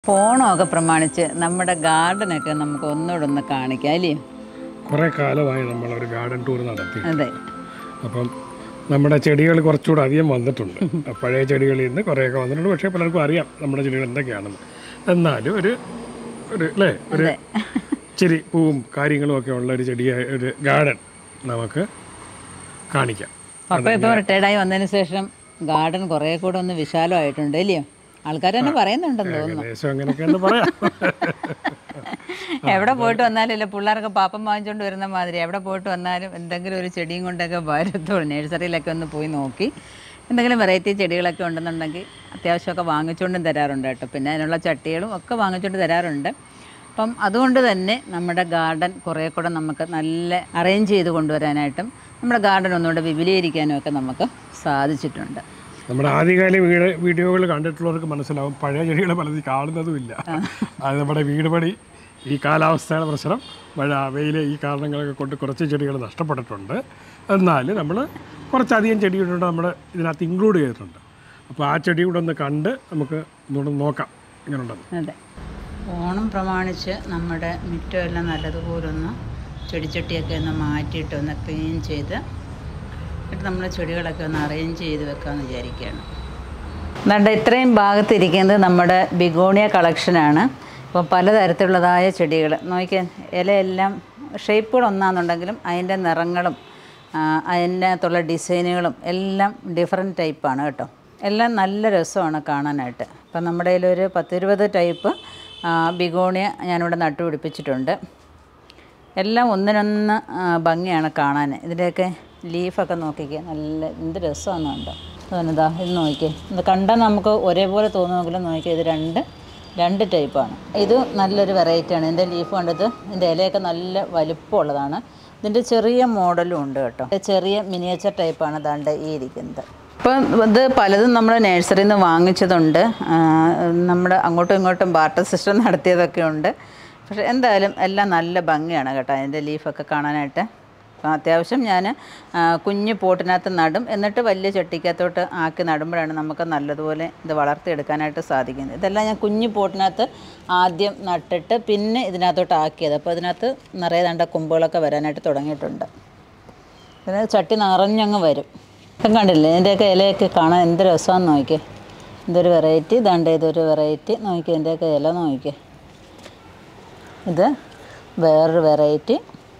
ഓണമൊക്കെ പ്രമാണിച്ച് നമ്മുടെ ഗാർഡനൊക്കെ നമുക്ക് ഒന്നുകൂടെ ഒന്ന് കാണിക്കാം അല്ലേ കുറേ കാലമായി നമ്മളൊരു ഗാർഡൻ ടൂർ നടത്തി അതെ അപ്പം നമ്മുടെ ചെടികൾ കുറച്ചുകൂടെ അധികം വന്നിട്ടുണ്ട് പഴയ ചെടികളിൽ നിന്ന് കുറേയൊക്കെ വന്നിട്ടുണ്ട് പക്ഷേ പലർക്കും അറിയാം നമ്മുടെ ചെടികൾ എന്തൊക്കെയാണെന്ന് എന്നാലും ഒരു ഒരു അല്ലേ ഒരു ഇച്ചിരി പൂവും കാര്യങ്ങളും ഒക്കെ ഉള്ള ഒരു ചെടിയായ ഒരു ഗാർഡൻ നമുക്ക് കാണിക്കാം പപ്പ ഇപ്പോൾ റിട്ടയർഡായി വന്നതിന് ശേഷം ഗാർഡൻ കുറേ കൂടെ ഒന്ന് വിശാലമായിട്ടുണ്ട് അല്ലയോ ആൾക്കാർ തന്നെ പറയുന്നുണ്ടെന്ന് തോന്നുന്നു ഏകദേശം അങ്ങനെയൊക്കെ എന്ന് പറയാം എവിടെ പോയിട്ട് വന്നാലും ഇല്ല പിള്ളേർക്ക് പാപ്പം വാങ്ങിച്ചുകൊണ്ട് വരുന്ന മാതിരി എവിടെ പോയിട്ട് വന്നാലും എന്തെങ്കിലും ഒരു ചെടിയും കൊണ്ടൊക്കെ വരത്തുള്ളൂ നഴ്സറിയിലൊക്കെ ഒന്ന് പോയി നോക്കി എന്തെങ്കിലും വെറൈറ്റി ചെടികളൊക്കെ ഉണ്ടെന്നുണ്ടെങ്കിൽ അത്യാവശ്യമൊക്കെ വാങ്ങിച്ചുകൊണ്ടും തരാറുണ്ട് കേട്ടോ പിന്നെ അതിനുള്ള ചട്ടികളും ഒക്കെ വാങ്ങിച്ചുകൊണ്ട് തരാറുണ്ട് അപ്പം അതുകൊണ്ട് തന്നെ നമ്മുടെ ഗാർഡൻ കുറേ കൂടെ നമുക്ക് നല്ല അറേഞ്ച് ചെയ്ത് കൊണ്ടുവരാനായിട്ടും നമ്മുടെ ഗാർഡൻ ഒന്നുകൂടെ വിപുലീകരിക്കാനും ഒക്കെ നമുക്ക് സാധിച്ചിട്ടുണ്ട് നമ്മുടെ ആദ്യകാല വീട് വീഡിയോകൾ കണ്ടിട്ടുള്ളവർക്ക് മനസ്സിലാവും പഴയ ചെടികൾ പലതും കാണുന്നതുമില്ല അത് നമ്മുടെ വീട് പണി ഈ കാലാവസ്ഥയുടെ പ്രശ്നം മഴ വെയിൽ ഈ കാരണങ്ങളൊക്കെ കൊണ്ട് കുറച്ച് ചെടികൾ നഷ്ടപ്പെട്ടിട്ടുണ്ട് എന്നാൽ നമ്മൾ കുറച്ചധികം ചെടികളുണ്ട് നമ്മൾ ഇതിനകത്ത് ഇൻക്ലൂഡ് ചെയ്തിട്ടുണ്ട് അപ്പോൾ ആ ചെടി കൂടെ ഒന്ന് കണ്ട് നമുക്ക് ഒന്നുകൂടെ നോക്കാം ഇങ്ങനെ ഉണ്ടെന്ന് അതെ ഓണം പ്രമാണിച്ച് നമ്മുടെ മുറ്റമെല്ലാം നല്ലതുപോലെ ഒന്ന് ചെടിച്ചട്ടിയൊക്കെ ഒന്ന് മാറ്റിയിട്ട് ഒന്ന് ക്ലീൻ ചെയ്ത് എന്നിട്ട് നമ്മൾ ചെടികളൊക്കെ ഒന്ന് അറേഞ്ച് ചെയ്ത് വെക്കാമെന്ന് വിചാരിക്കുകയാണ് അതുകൊണ്ട് ഇത്രയും ഭാഗത്ത് ഇരിക്കുന്നത് നമ്മുടെ ബിഗോണിയ കളക്ഷനാണ് ഇപ്പോൾ പലതരത്തിലുള്ളതായ ചെടികൾ നോക്കിയാൽ ഇലയെല്ലാം ഷേപ്പുകൾ ഒന്നാണെന്നുണ്ടെങ്കിലും അതിൻ്റെ നിറങ്ങളും ആ, അതിനകത്തുള്ള ഡിസൈനുകളും എല്ലാം ഡിഫറെൻറ്റ് ടൈപ്പാണ് കേട്ടോ എല്ലാം നല്ല രസമാണ് കാണാനായിട്ട് അപ്പം നമ്മുടെ കയ്യിലൊരു പത്തിരുപത് ടൈപ്പ് ആ, ബിഗോണിയ ഞാനിവിടെ നട്ടുപിടിപ്പിച്ചിട്ടുണ്ട് എല്ലാം ഒന്നിനൊന്ന് ആ, ഭംഗിയാണ് കാണാൻ ഇതിൻ്റെയൊക്കെ ലീഫൊക്കെ നോക്കിക്കുക നല്ല എന്ത് രസമാണെന്നുണ്ടോ അതാണ് ഇതാ ഇത് നോക്കിയേ ഇത് കണ്ടാൽ നമുക്ക് ഒരേപോലെ തോന്നുമെങ്കിലും നോക്കിയാൽ ഇത് രണ്ട് രണ്ട് ടൈപ്പാണ് ഇത് നല്ലൊരു വെറൈറ്റിയാണ് ഇതിൻ്റെ ലീഫ് കണ്ടത് ഇതിൻ്റെ ഇലയൊക്കെ നല്ല വലിപ്പമുള്ളതാണ് ഇതിൻ്റെ ചെറിയ മോഡലും ഉണ്ട് കേട്ടോ ഇത് ചെറിയ മിനിയേച്ചർ ടൈപ്പാണ് ദാണ്ട് ഈ ഇരിക്കുന്നത് ഇപ്പം ഇത് പലതും നമ്മൾ നഴ്സറിയിൽ നിന്ന് വാങ്ങിച്ചതുണ്ട് ആ, നമ്മുടെ അങ്ങോട്ടും ഇങ്ങോട്ടും ബാർട്ടർ സിസ്റ്റം നടത്തിയതൊക്കെ ഉണ്ട് പക്ഷേ എന്തായാലും എല്ലാം നല്ല ഭംഗിയാണ് കേട്ടോ അതിൻ്റെ ലീഫൊക്കെ കാണാനായിട്ട് അപ്പം അത്യാവശ്യം ഞാൻ കുഞ്ഞു പോട്ടിനകത്ത് നടും എന്നിട്ട് വലിയ ചട്ടിക്കകത്തോട്ട് ആക്കി നടുമ്പോഴാണ് നമുക്ക് നല്ലതുപോലെ ഇത് വളർത്തിയെടുക്കാനായിട്ട് സാധിക്കുന്നത് ഇതെല്ലാം ഞാൻ കുഞ്ഞു പോട്ടിനകത്ത് ആദ്യം നട്ടിട്ട് പിന്നെ ഇതിനകത്തോട്ട് ആക്കിയത് അപ്പോൾ ഇതിനകത്ത് നിറയെ ദണ്ട കൊമ്പുകളൊക്കെ വരാനായിട്ട് തുടങ്ങിയിട്ടുണ്ട് പിന്നെ ചട്ടി നിറഞ്ഞങ്ങ് വരും ഇപ്പം കണ്ടില്ലേ ഇതിൻ്റെയൊക്കെ ഇലയൊക്കെ കാണാൻ എന്ത് രസമാണെന്ന് നോക്കിയേ ഇതൊരു വെറൈറ്റി ദണ്ട ഇതൊരു വെറൈറ്റി നോക്കിയേ ഇതിൻ്റെയൊക്കെ ഇല നോക്കിയേ ഇത് വേറൊരു വെറൈറ്റി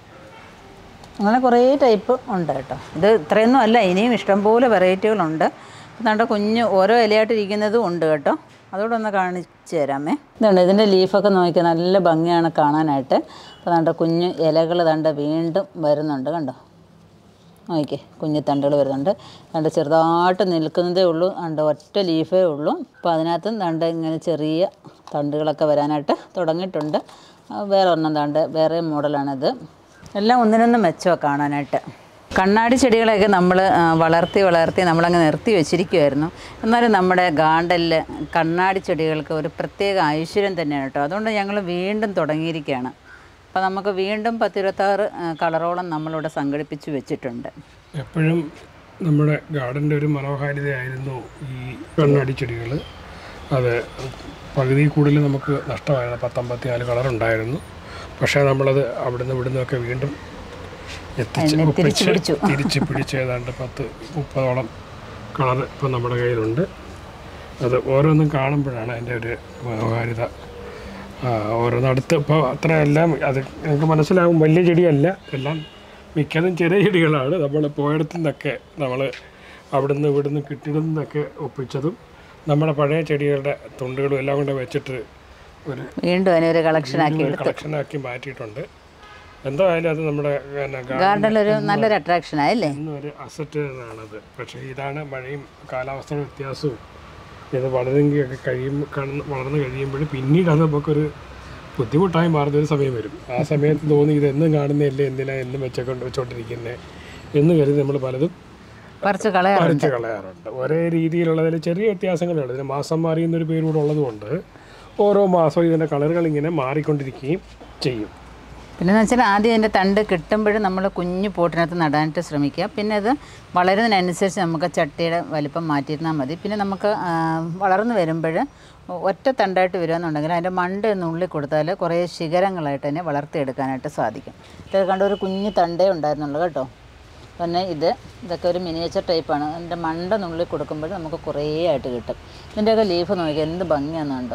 അങ്ങനെ കുറേ ടൈപ്പ് ഉണ്ട് കേട്ടോ ഇത് ഇത്രയൊന്നും അല്ല ഇനിയും ഇഷ്ടംപോലെ വെറൈറ്റികളുണ്ട് നമ്മുടെ കുഞ്ഞ് ഓരോ ഇലയായിട്ട് ഇരിക്കുന്നതും ഉണ്ട് കേട്ടോ അതുകൂടെ ഒന്ന് കാണിച്ചു തരാമേ ഇതുണ്ട് ഇതിൻ്റെ ലീഫൊക്കെ നോക്കിയാൽ നല്ല ഭംഗിയാണ് കാണാനായിട്ട് അപ്പോൾ നമ്മുടെ കുഞ്ഞ് ഇലകൾ ദണ്ട വീണ്ടും വരുന്നുണ്ട് കണ്ടോ നോക്കിക്കേ കുഞ്ഞു തണ്ടുകൾ വരുന്നുണ്ട് ദണ്ട് ചെറുതായിട്ട് നിൽക്കുന്നതേ ഉള്ളൂ ദണ്ട് ഒറ്റ ലീഫേ ഉള്ളൂ അപ്പോൾ അതിനകത്തും ദണ്ട് ഇങ്ങനെ ചെറിയ തണ്ടുകളൊക്കെ വരാനായിട്ട് തുടങ്ങിയിട്ടുണ്ട് ആ, വേറെ ഒരെണ്ണം ദണ്ട് വേറെ മോഡലാണിത് എല്ലാം ഒന്നിനൊന്ന് മെച്ചമാണ് കാണാനായിട്ട് കണ്ണാടി ചെടികളെയൊക്കെ നമ്മൾ വളർത്തി വളർത്തി നമ്മളങ്ങ് നിർത്തി വെച്ചിരിക്കുമായിരുന്നു എന്നാലും നമ്മുടെ ഗാർഡനിൽ കണ്ണാടി ചെടികൾക്ക് ഒരു പ്രത്യേക ഐശ്വര്യം തന്നെയാണ് കേട്ടോ അതുകൊണ്ട് ഞങ്ങൾ വീണ്ടും തുടങ്ങിയിരിക്കുകയാണ് അപ്പോൾ നമുക്ക് വീണ്ടും പത്തിരുപത്താറ് കളറോളം നമ്മളിവിടെ സംഘടിപ്പിച്ച് വെച്ചിട്ടുണ്ട് എപ്പോഴും നമ്മുടെ ഗാർഡൻ്റെ ഒരു മനോഹാരിതയായിരുന്നു ഈ കണ്ണാടി ചെടികൾ അത് പകുതി കൂടുതൽ നമുക്ക് നഷ്ടമായത് പത്തമ്പത്തി നാല് കളറുണ്ടായിരുന്നു പക്ഷേ നമ്മളത് അവിടുന്ന് ഇവിടുന്ന് ഒക്കെ വീണ്ടും എത്തിച്ച് അതിനെ തിരിച്ച് ഒപ്പിച്ച് പിടിച്ചു. തിരിച്ച് പിടിച്ച് ഏതാണ്ട് പത്ത് മുപ്പതോളം കളർ ഇപ്പം നമ്മുടെ കയ്യിലുണ്ട് അത് ഓരോന്നും കാണുമ്പോഴാണ് അതിൻ്റെ ഒരു മനോഹാരിത ആ, ഓരോന്നടുത്ത് ഇപ്പോൾ അത്രയെല്ലാം അത് നിങ്ങൾക്ക് മനസ്സിലാവും വലിയ ചെടിയല്ല എല്ലാം മിക്കതും ചെറിയ ചെടികളാണ് നമ്മൾ പോയിടത്തു നിന്നൊക്കെ നമ്മൾ അവിടുന്ന് ഇവിടുന്ന് കിട്ടിടുന്നൊക്കെ ഒപ്പിച്ചതും നമ്മുടെ പഴയ ചെടികളുടെ തുണ്ടുകളും എല്ലാം കൊണ്ട് വെച്ചിട്ട് ഒരു വീണ്ടും അതിനൊരു കളക്ഷനാക്കി ഒരു കളക്ഷനാക്കി മാറ്റിയിട്ടുണ്ട് എന്തായാലും അത് നമ്മുടെ പിന്നെ ഗാ- ഗാർഡനിലൊരു നല്ലൊരു അട്രാക്ഷനായല്ലേ ഇന്നും ഒരു അസറ്റ് തന്നെയാണത് പക്ഷേ ഇതാണ് മഴയും കാലാവസ്ഥയുടെ വ്യത്യാസവും ഇത് വളരെങ്കിലൊക്കെ കഴിയുമ്പോൾ കടന്ന് വളർന്നു കഴിയുമ്പോൾ പിന്നീട് അത് നമുക്കൊരു ബുദ്ധിമുട്ടായി മാറുന്ന ഒരു സമയം വരും ആ സമയത്ത് തോന്നി ഇത് എന്നും കാണുന്നതല്ലേ എന്തിനാ എന്നും വെച്ചോണ്ട് വെച്ചോണ്ടിരിക്കുന്നത് എന്ന് കരുതി നമ്മൾ പലതും പറിച്ച് കളയാറുണ്ട് പറിച്ച് കളയാറുണ്ട് ഒരേ രീതിയിലുള്ളതിൽ ചെറിയ വ്യത്യാസങ്ങളുണ്ട് ഇതിന് മാസം മാറി എന്നൊരു പേര് കൂടെ ഉള്ളതുകൊണ്ട് ഓരോ മാസവും ഇതിൻ്റെ കളറുകൾ ഇങ്ങനെ മാറിക്കൊണ്ടിരിക്കുകയും ചെയ്യും പിന്നെ എന്ന് വെച്ചാൽ ആദ്യം അതിൻ്റെ തണ്ട് കിട്ടുമ്പോഴും നമ്മൾ കുഞ്ഞു പോട്ടിനകത്ത് നടാനായിട്ട് ശ്രമിക്കുക പിന്നെ അത് വളരുന്നതിനനുസരിച്ച് നമുക്ക് ചട്ടിയുടെ വലിപ്പം മാറ്റിയിരുന്നാൽ മതി പിന്നെ നമുക്ക് ആ, വളർന്നു വരുമ്പോൾ ഒറ്റ തണ്ടായിട്ട് വരികയെന്നുണ്ടെങ്കിൽ അതിൻ്റെ മണ്ട ഒന്ന് ഉള്ളി കൊടുത്താൽ കുറേ ശിഖരങ്ങളായിട്ട് തന്നെ വളർത്തിയെടുക്കാനായിട്ട് സാധിക്കും ഇത് കണ്ട ഒരു കുഞ്ഞു തണ്ടേ ഉണ്ടായിരുന്നുള്ളൂ കേട്ടോ പിന്നെ ഇത് ഇതൊക്കെ ഒരു മിനിയേച്ചർ ടൈപ്പാണ് അതിൻ്റെ മണ്ട നുള്ളി കൊടുക്കുമ്പോൾ നമുക്ക് കുറേ ആയിട്ട് കിട്ടും ഇതിൻ്റെയൊക്കെ ലീഫ് നോക്കിയാൽ എന്ത് ഭംഗിയാണെന്നുണ്ടോ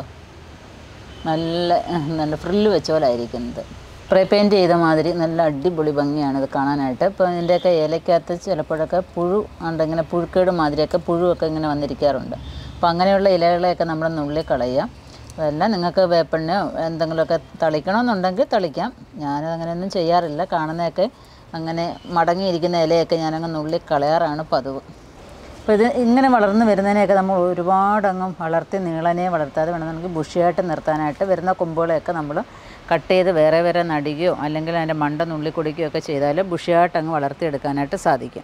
നല്ല നല്ല ഫ്രില്ല് വെച്ച പോലെ ആയിരിക്കുന്നത് സ്പ്രേ പെയിൻറ്റ് ചെയ്ത മാതിരി നല്ല അടിപൊളി ഭംഗിയാണ് ഇത് കാണാനായിട്ട് ഇപ്പോൾ ഇതിൻ്റെയൊക്കെ ഇലയ്ക്കകത്ത് ചിലപ്പോഴൊക്കെ പുഴു ഉണ്ട് ഇങ്ങനെ പുഴുക്കേട് മാതിരിയൊക്കെ പുഴുവൊക്കെ ഇങ്ങനെ വന്നിരിക്കാറുണ്ട് അപ്പോൾ അങ്ങനെയുള്ള ഇലകളെയൊക്കെ നമ്മൾ നുള്ളി കളയുക അതെല്ലാം നിങ്ങൾക്ക് വേപ്പെണ്ണയോ എന്തെങ്കിലുമൊക്കെ തളിക്കണമെന്നുണ്ടെങ്കിൽ തളിക്കാം ഞാനത് അങ്ങനെയൊന്നും ചെയ്യാറില്ല കാണുന്നതൊക്കെ അങ്ങനെ മടങ്ങിയിരിക്കുന്ന ഇലയൊക്കെ ഞാനങ്ങ് നുള്ളി കളയാറാണ് പതിവ് അപ്പോൾ ഇത് ഇങ്ങനെ വളർന്നു വരുന്നതിനെയൊക്കെ നമ്മൾ ഒരുപാടങ്ങ് വളർത്തി നീളനെ വളർത്താതെ വേണം നമുക്ക് ബുഷിയായിട്ട് നിർത്താനായിട്ട് വരുന്ന കൊമ്പുകളെയൊക്കെ നമ്മൾ കട്ട് ചെയ്ത് വേറെ വേറെ നടുകയോ അല്ലെങ്കിൽ അതിൻ്റെ മണ്ട നുള്ളി കുടിക്കുകയോ ഒക്കെ ചെയ്താൽ ബുഷിയായിട്ട് അങ്ങ് വളർത്തിയെടുക്കാനായിട്ട് സാധിക്കും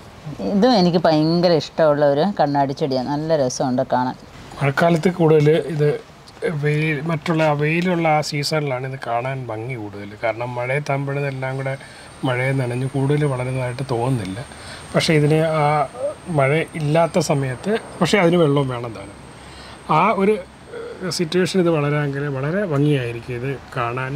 ഇതും എനിക്ക് ഭയങ്കര ഇഷ്ടമുള്ള ഒരു കണ്ണാടി ചെടിയാണ് നല്ല രസമുണ്ട് കാണാൻ മഴക്കാലത്ത് കൂടുതൽ ഇത് വെയിൽ മറ്റുള്ള ആ വെയിലുള്ള ആ സീസണിലാണ് ഇത് കാണാൻ ഭംഗി കൂടുതൽ കാരണം മഴയത്താകുമ്പോഴത് എല്ലാം കൂടെ മഴയെ നനഞ്ഞ് കൂടുതൽ വളരുന്നതായിട്ട് തോന്നുന്നില്ല പക്ഷേ ഇതിന് ആ മഴ ഇല്ലാത്ത സമയത്ത് പക്ഷേ അതിന് വെള്ളവും വേണം താനും ആ ഒരു സിറ്റുവേഷൻ ഇത് വളരാമെങ്കിൽ വളരെ ഭംഗിയായിരിക്കും ഇത് കാണാൻ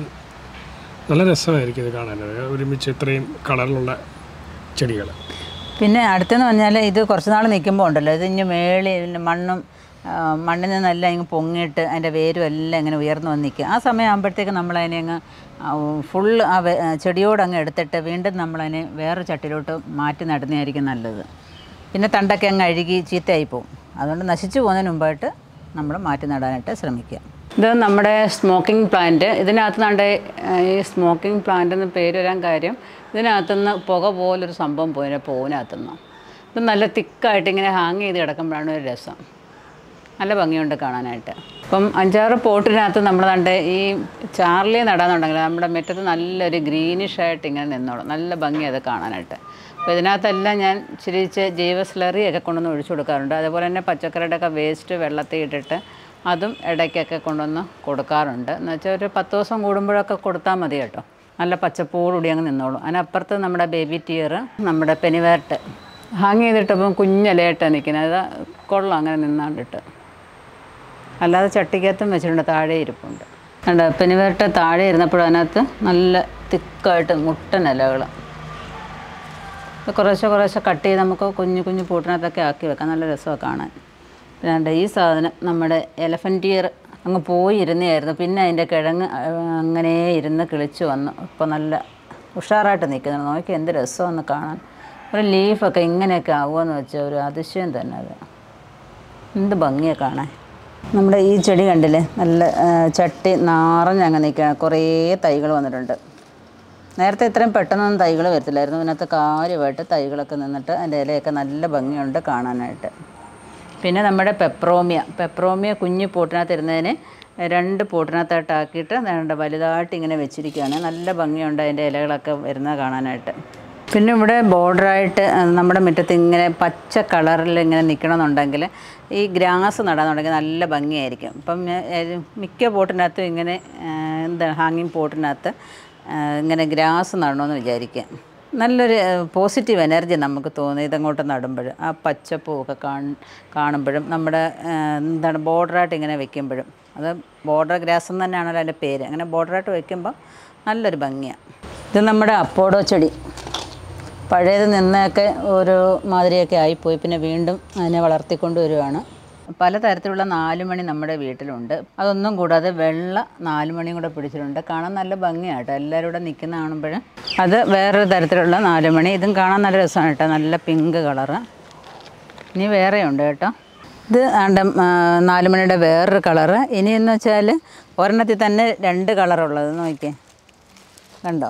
നല്ല രസമായിരിക്കും ഇത് കാണാൻ ഒരുമിച്ച് ഇത്രയും കളറിലുള്ള ചെടികൾ പിന്നെ അടുത്തെന്ന് പറഞ്ഞാൽ ഇത് കുറച്ച് നാൾ നിൽക്കുമ്പോൾ ഉണ്ടല്ലോ ഇത് ഇനി മേളി ഇതിൻ്റെ മണ്ണും ആ, മണ്ണിൽ നിന്നെല്ലാം ഇങ്ങ് പൊങ്ങിയിട്ട് അതിൻ്റെ വേരും എല്ലാം ഇങ്ങനെ ഉയർന്നു വന്ന് നിൽക്കുക ആ സമയം ആകുമ്പോഴത്തേക്ക് നമ്മളതിനെ അങ്ങ് ഫുള്ള് ആ വെ- ആ ചെടിയോട് അങ്ങ് എടുത്തിട്ട് വീണ്ടും നമ്മളതിനെ വേറെ ചട്ടിയിലോട്ട് മാറ്റി നടുന്നതായിരിക്കും നല്ലത് പിന്നെ തണ്ടൊക്കെ അങ്ങ് അഴുകി ചീത്തയായി പോകും അതുകൊണ്ട് നശിച്ചു പോകുന്നതിന് മുമ്പായിട്ട് നമ്മൾ മാറ്റി നടാനായിട്ട് ശ്രമിക്കുക ഇത് നമ്മുടെ സ്മോക്കിംഗ് പ്ലാന്റ് ഇതിനകത്ത് നിന്നാണ്ട് ഈ സ്മോക്കിംഗ് പ്ലാന്റ് എന്ന് പേര് വരാൻ കാര്യം ഇതിനകത്തുനിന്ന് പുക പോലൊരു സംഭവം പോയി പൂവിനകത്തുനിന്ന് ഇത് നല്ല തിക്കായിട്ട് ഇങ്ങനെ ഹാങ് ചെയ്ത് കിടക്കുമ്പോഴാണ് ഒരു രസം നല്ല ഭംഗിയുണ്ട് കാണാനായിട്ട് ഇപ്പം അഞ്ചാറ് പോട്ടിനകത്ത് നമ്മൾ കണ്ട് ഈ ചാർലി നടാന്നുണ്ടെങ്കിൽ നമ്മുടെ മുറ്റത്ത് നല്ലൊരു ഗ്രീനിഷ് ആയിട്ട് ഇങ്ങനെ നിന്നോളും നല്ല ഭംഗിയാണ് അത് കാണാനായിട്ട് അപ്പോൾ ഇതിനകത്തെല്ലാം ഞാൻ ഇച്ചിരിച്ച് ജൈവ സ്ലറി ഒക്കെ കൊണ്ടുവന്ന് ഒഴിച്ചു കൊടുക്കാറുണ്ട് അതുപോലെ തന്നെ പച്ചക്കറിയുടെ ഒക്കെ വേസ്റ്റ് വെള്ളത്തിൽ ഇട്ടിട്ട് അതും ഇടയ്ക്കൊക്കെ കൊണ്ടുവന്ന് കൊടുക്കാറുണ്ട് എന്ന് വെച്ചാൽ ഒരു പത്ത് ദിവസം കൂടുമ്പോഴൊക്കെ കൊടുത്താൽ മതി കേട്ടോ നല്ല പച്ചപ്പോടുകൂടി അങ്ങ് നിന്നോളും അതിനപ്പുറത്ത് നമ്മുടെ ബേബി ടീയർ നമ്മുടെ പെനിവേർട്ട് ഹാങ് ചെയ്തിട്ടപ്പം കുഞ്ഞിലയായിട്ടാണ് നിൽക്കുന്നത് അത് കൊള്ളാം അങ്ങനെ നിന്നാണ്ടിട്ട് അല്ലാതെ ചട്ടിക്കകത്തും വെച്ചിട്ടുണ്ട് താഴെ ഇരിപ്പുണ്ട് കണ്ടോ പെനിവേർട്ട് താഴെ ഇരുന്നപ്പോൾ അതിനകത്ത് നല്ല തിക്കായിട്ട് മുട്ടൻ ഇലകൾ ഇത് കുറേശ്ശെ കുറേശ്ശെ കട്ട് ചെയ്ത് നമുക്ക് കുഞ്ഞു കുഞ്ഞു പൂട്ടിനകത്തൊക്കെ ആക്കി വെക്കാം നല്ല രസമാണ് കാണാൻ പിന്നെ ദാണ്ടെ ഈ സാധനം നമ്മുടെ എലഫൻറ്റ് ഇയർ അങ്ങ് പോയി ഇരുന്നായിരുന്നു പിന്നെ അതിൻ്റെ കിഴങ്ങ് ആ, അങ്ങനെ ഇരുന്ന് കിളിച്ച് വന്നു ഇപ്പോൾ നല്ല ഉഷാറായിട്ട് നിൽക്കുന്നുണ്ട് നോക്കി എന്ത് രസമെന്ന് കാണാൻ ഒരു ലീഫൊക്കെ ഇങ്ങനെയൊക്കെ ആവുമെന്ന് വെച്ചാൽ ഒരു അതിശയം തന്നെ അത് എന്ത് ഭംഗിയാണ് കാണാൻ നമ്മുടെ ഈ ചെടി കണ്ടില്ലേ നല്ല ആ, ചട്ടി നാറഞ്ഞങ്ങ് നിൽക്കുകയാണ് കുറേ തൈകൾ വന്നിട്ടുണ്ട് നേരത്തെ ഇത്രയും പെട്ടെന്നൊന്നും തൈകൾ വരത്തില്ലായിരുന്നു ഇതിനകത്ത് കാര്യമായിട്ട് തൈകളൊക്കെ നിന്നിട്ട് അതിൻ്റെ ഇലയൊക്കെ നല്ല ഭംഗിയുണ്ട് കാണാനായിട്ട് പിന്നെ നമ്മുടെ പെപ്രോമിയ പെപ്രോമിയ കുഞ്ഞു പോട്ടിനകത്ത് ഇരുന്നതിന് രണ്ട് പോട്ടിനകത്തായിട്ട് ആക്കിയിട്ട് വേണ്ട വലുതായിട്ട് ഇങ്ങനെ വെച്ചിരിക്കുകയാണ് നല്ല ഭംഗിയുണ്ട് അതിൻ്റെ ഇലകളൊക്കെ വരുന്നത് കാണാനായിട്ട് പിന്നെ ഇവിടെ ബോർഡറായിട്ട് നമ്മുടെ മുറ്റത്ത് ഇങ്ങനെ പച്ച കളറിൽ ഇങ്ങനെ നിൽക്കണമെന്നുണ്ടെങ്കിൽ ഈ ഗ്രാസ് നടാന്നുണ്ടെങ്കിൽ നല്ല ഭംഗിയായിരിക്കും ഇപ്പം ഏ, മിക്ക പോട്ടിനകത്തും ഇങ്ങനെ ആ, എന്താ ഹാങ്ങിങ് പോട്ടിനകത്ത് ആ, ഇങ്ങനെ ഗ്രാസ് നടണമെന്ന് വിചാരിക്കുക നല്ലൊരു പോസിറ്റീവ് എനർജി നമുക്ക് തോന്നി ഇതങ്ങോട്ട് നടുമ്പോൾ ആ പച്ചപ്പൂവൊക്കെ കാണ കാണുമ്പോഴും നമ്മുടെ ആ, എന്താണ് ബോർഡറായിട്ട് ഇങ്ങനെ വെക്കുമ്പോഴും അത് ബോർഡർ ഗ്രാസ് എന്ന് തന്നെയാണല്ലോ അതിൻ്റെ പേര് അങ്ങനെ ബോർഡറായിട്ട് വെക്കുമ്പോൾ നല്ലൊരു ഭംഗിയാണ് ഇത് നമ്മുടെ അപ്പോടോ ചെടി പഴയത് നിന്നൊക്കെ ഒരു മാതിരിയൊക്കെ ആയിപ്പോയി പിന്നെ വീണ്ടും അതിനെ വളർത്തിക്കൊണ്ട് വരുവാണ് പലതരത്തിലുള്ള നാലുമണി നമ്മുടെ വീട്ടിലുണ്ട് അതൊന്നും കൂടാതെ വെള്ള നാലുമണിയും കൂടെ പിടിച്ചിട്ടുണ്ട് കാണാൻ നല്ല ഭംഗിയാട്ടോ എല്ലാവരും കൂടെ നിൽക്കുന്ന കാണുമ്പോൾ അത് വേറൊരു തരത്തിലുള്ള നാലുമണി ഇതും കാണാൻ നല്ല രസമാണ് കേട്ടോ നല്ല പിങ്ക് കളറ് ഇനി വേറെ ഉണ്ട് കേട്ടോ ഇത് ആണ്ട് നാലുമണിയുടെ വേറൊരു കളറ് ഇനിയെന്ന് വെച്ചാൽ ഒരെണ്ണത്തിൽ തന്നെ രണ്ട് കളറുള്ളത് നോക്കിയേ കണ്ടോ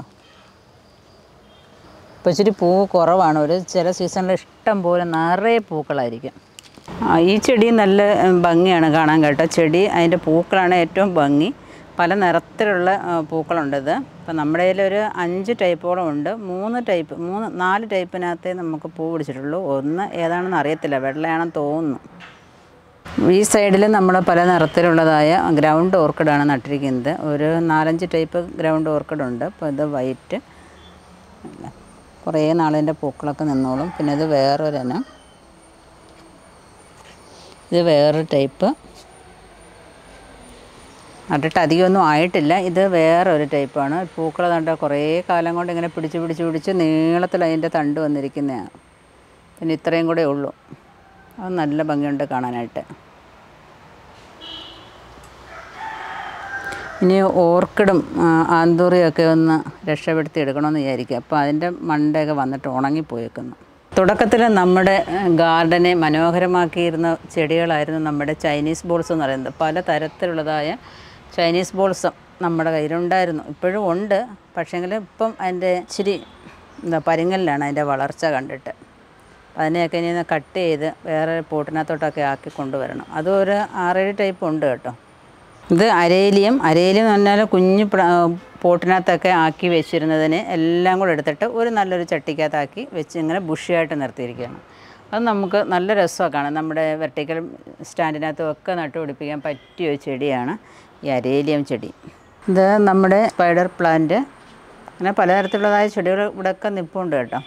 ഇപ്പോൾ ഇച്ചിരി പൂ കുറവാണ് ഒരു ചില സീസണിൽ ഇഷ്ടം പോലെ നിറയെ പൂക്കളായിരിക്കും ആ, ഈ ചെടി നല്ല ഉം, ഭംഗിയാണ് കാണാൻ കേട്ടോ ചെടി അതിൻ്റെ പൂക്കളാണ് ഏറ്റവും ഭംഗി പല നിറത്തിലുള്ള ആ, പൂക്കളുണ്ട് ഇപ്പം നമ്മുടെ കയ്യിൽ ഒരു അഞ്ച് ടൈപ്പോളം ഉണ്ട് മൂന്ന് ടൈപ്പ് മൂന്ന് നാല് ടൈപ്പിനകത്തേ നമുക്ക് പൂ പിടിച്ചിട്ടുള്ളൂ ഒന്ന് ഏതാണെന്ന് അറിയത്തില്ല വെള്ളയാണെന്ന് തോന്നുന്നു ഈ സൈഡിൽ നമ്മൾ പല നിറത്തിലുള്ളതായ ഗ്രൗണ്ട് ഓർക്കിഡാണ് നട്ടിരിക്കുന്നത് ഒരു നാലഞ്ച് ടൈപ്പ് ഗ്രൗണ്ട് ഓർക്കിഡ് ഉണ്ട് അപ്പോൾ ഇത് വൈറ്റ് കുറേ നാളിൻ്റെ പൂക്കളൊക്കെ നിന്നോളും പിന്നെ ഇത് വേറൊരെനം ഇത് വേറൊരു ടൈപ്പ് നട്ടിട്ട് അധികമൊന്നും ആയിട്ടില്ല ഇത് വേറൊരു ടൈപ്പാണ് പൂക്കൾ തണ്ട കുറേ കാലം കൊണ്ട് ഇങ്ങനെ പിടിച്ച് പിടിച്ച് പിടിച്ച് നീളത്തിൽ അതിൻ്റെ തണ്ട് വന്നിരിക്കുന്നതാണ് പിന്നെ ഇത്രയും കൂടെ ഉള്ളൂ അത് നല്ല ഭംഗിയുണ്ട് കാണാനായിട്ട് ഇനി ഓർക്കിഡും ആ, ആന്തൂറിയും ഒക്കെ ഒന്ന് രക്ഷപ്പെടുത്തി എടുക്കണമെന്ന് വിചാരിക്കുക അപ്പോൾ അതിൻ്റെ മണ്ടയൊക്കെ വന്നിട്ട് ഉണങ്ങിപ്പോയേക്കുന്നു തുടക്കത്തിൽ നമ്മുടെ ഗാർഡനെ മനോഹരമാക്കിയിരുന്ന ചെടികളായിരുന്നു നമ്മുടെ ചൈനീസ് ബോൾസ് എന്ന് പറയുന്നത് പല തരത്തിലുള്ളതായ ചൈനീസ് ബോൾസും നമ്മുടെ കയ്യിലുണ്ടായിരുന്നു ഇപ്പോഴും ഉണ്ട് പക്ഷേങ്കിൽ ഇപ്പം അതിൻ്റെ ഇച്ചിരി എന്താ പരിങ്ങലിലാണ് അതിൻ്റെ വളർച്ച കണ്ടിട്ട് അതിനെയൊക്കെ ഇനി ഒന്ന് കട്ട് ചെയ്ത് വേറെ പോട്ടിനകത്തോട്ടൊക്കെ ആക്കി കൊണ്ടുവരണം അതും ഒരു ആറേഴ് ടൈപ്പ് ഉണ്ട് കേട്ടോ ഇത് അരേലിയം അരേലിയം എന്ന് പറഞ്ഞാൽ കുഞ്ഞ് പ്ര- പോട്ടിനകത്തൊക്കെ ആക്കി വെച്ചിരുന്നതിനെ എല്ലാം കൂടെ എടുത്തിട്ട് ഒരു നല്ലൊരു ചട്ടിക്കകത്താക്കി വെച്ച് ഇങ്ങനെ ബുഷിയായിട്ട് നിർത്തിയിരിക്കുകയാണ് അത് നമുക്ക് നല്ല രസമൊക്കെ കാണാം നമ്മുടെ വെർട്ടിക്കൽ സ്റ്റാൻഡിനകത്തും ഒക്കെ നട്ടുപിടിപ്പിക്കാൻ പറ്റിയ ഒരു ചെടിയാണ് ഈ അരേലിയം ചെടി ഇത് നമ്മുടെ സ്പൈഡർ പ്ലാന്റ് അങ്ങനെ പലതരത്തിലുള്ളതായ ചെടികൾ ഇവിടെയൊക്കെ നിൽപ്പുണ്ട് കേട്ടോ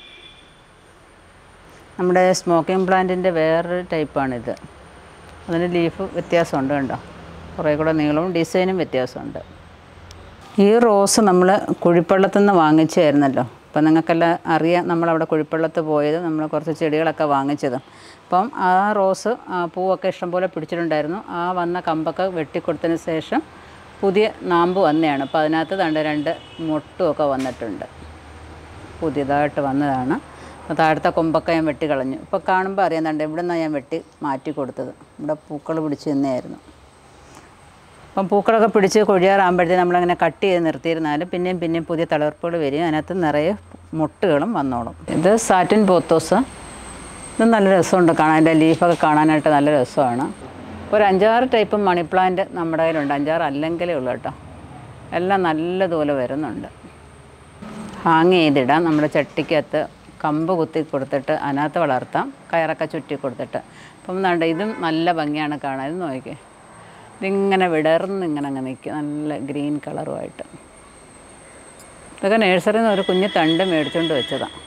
നമ്മുടെ സ്മോക്കിംഗ് പ്ലാന്റിൻ്റെ വേറൊരു ടൈപ്പാണിത് അതിന് ലീഫ് വ്യത്യാസമുണ്ട് കണ്ടോ കുറേ കൂടെ നീളവും ഡിസൈനും വ്യത്യാസമുണ്ട് ഈ റോസ് നമ്മൾ കുഴിപ്പള്ളത്തു നിന്ന് വാങ്ങിച്ചായിരുന്നല്ലോ അപ്പം നിങ്ങൾക്കെല്ലാം അറിയാം നമ്മളവിടെ കുഴിപ്പള്ളത്ത് പോയത് നമ്മൾ കുറച്ച് ചെടികളൊക്കെ വാങ്ങിച്ചത് അപ്പം ആ റോസ് ആ പൂവൊക്കെ ഇഷ്ടംപോലെ പിടിച്ചിട്ടുണ്ടായിരുന്നു ആ വന്ന കമ്പൊക്കെ വെട്ടിക്കൊടുത്തതിന് ശേഷം പുതിയ നാമ്പ് വന്നതാണ് അപ്പോൾ അതിനകത്ത് ദണ്ട് രണ്ട് മൊട്ടുമൊക്കെ വന്നിട്ടുണ്ട് പുതിയതായിട്ട് വന്നതാണ് അപ്പോൾ താഴത്തെ കൊമ്പൊക്കെ ഞാൻ വെട്ടി കളഞ്ഞു ഇപ്പോൾ കാണുമ്പോൾ അറിയാം ദണ്ട് ഇവിടെ നിന്നാണ് ഞാൻ വെട്ടി മാറ്റി കൊടുത്തത് ഇവിടെ പൂക്കൾ പിടിച്ച് നിന്നായിരുന്നു അപ്പം പൂക്കളൊക്കെ പിടിച്ച് കൊഴിയാറാകുമ്പോഴത്തേക്ക് നമ്മളിങ്ങനെ കട്ട് ചെയ്ത് നിർത്തിയിരുന്നാൽ പിന്നെയും പിന്നെയും പുതിയ തളിർപ്പുകൾ വരും അതിനകത്ത് നിറയെ മുട്ടുകളും വന്നോളും ഇത് സാറ്റിൻ പോത്തോസ് ഇത് നല്ല രസമുണ്ട് കാണാൻ അതിൻ്റെ ലീഫൊക്കെ കാണാനായിട്ട് നല്ല രസമാണ് ഇപ്പോൾ ഒരു അഞ്ചാറ് ടൈപ്പ് മണി പ്ലാന്റ് നമ്മുടെ കയ്യിലുണ്ട് അഞ്ചാറ് അല്ലെങ്കിലേ ഉള്ളൂ കേട്ടോ എല്ലാം നല്ലതുപോലെ വരുന്നുണ്ട് ഹാങ് ചെയ്തിടാം നമ്മുടെ ചട്ടിക്കകത്ത് കമ്പ് കുത്തി കൊടുത്തിട്ട് അതിനകത്ത് വളർത്താം കയറൊക്കെ ചുറ്റി കൊടുത്തിട്ട് അപ്പം വേണ്ട ഇതും നല്ല ഭംഗിയാണ് കാണാൻ ഇത് നോക്കിക്കേ ഇതിങ്ങനെ വിടർന്ന് ഇങ്ങനെ അങ്ങ് നിൽക്കും നല്ല ഗ്രീൻ കളറുമായിട്ട് ഇതൊക്കെ നഴ്സറിയിൽ നിന്ന് ഒരു കുഞ്ഞ് തണ്ട് മേടിച്ചുകൊണ്ട് വെച്ചതാണ്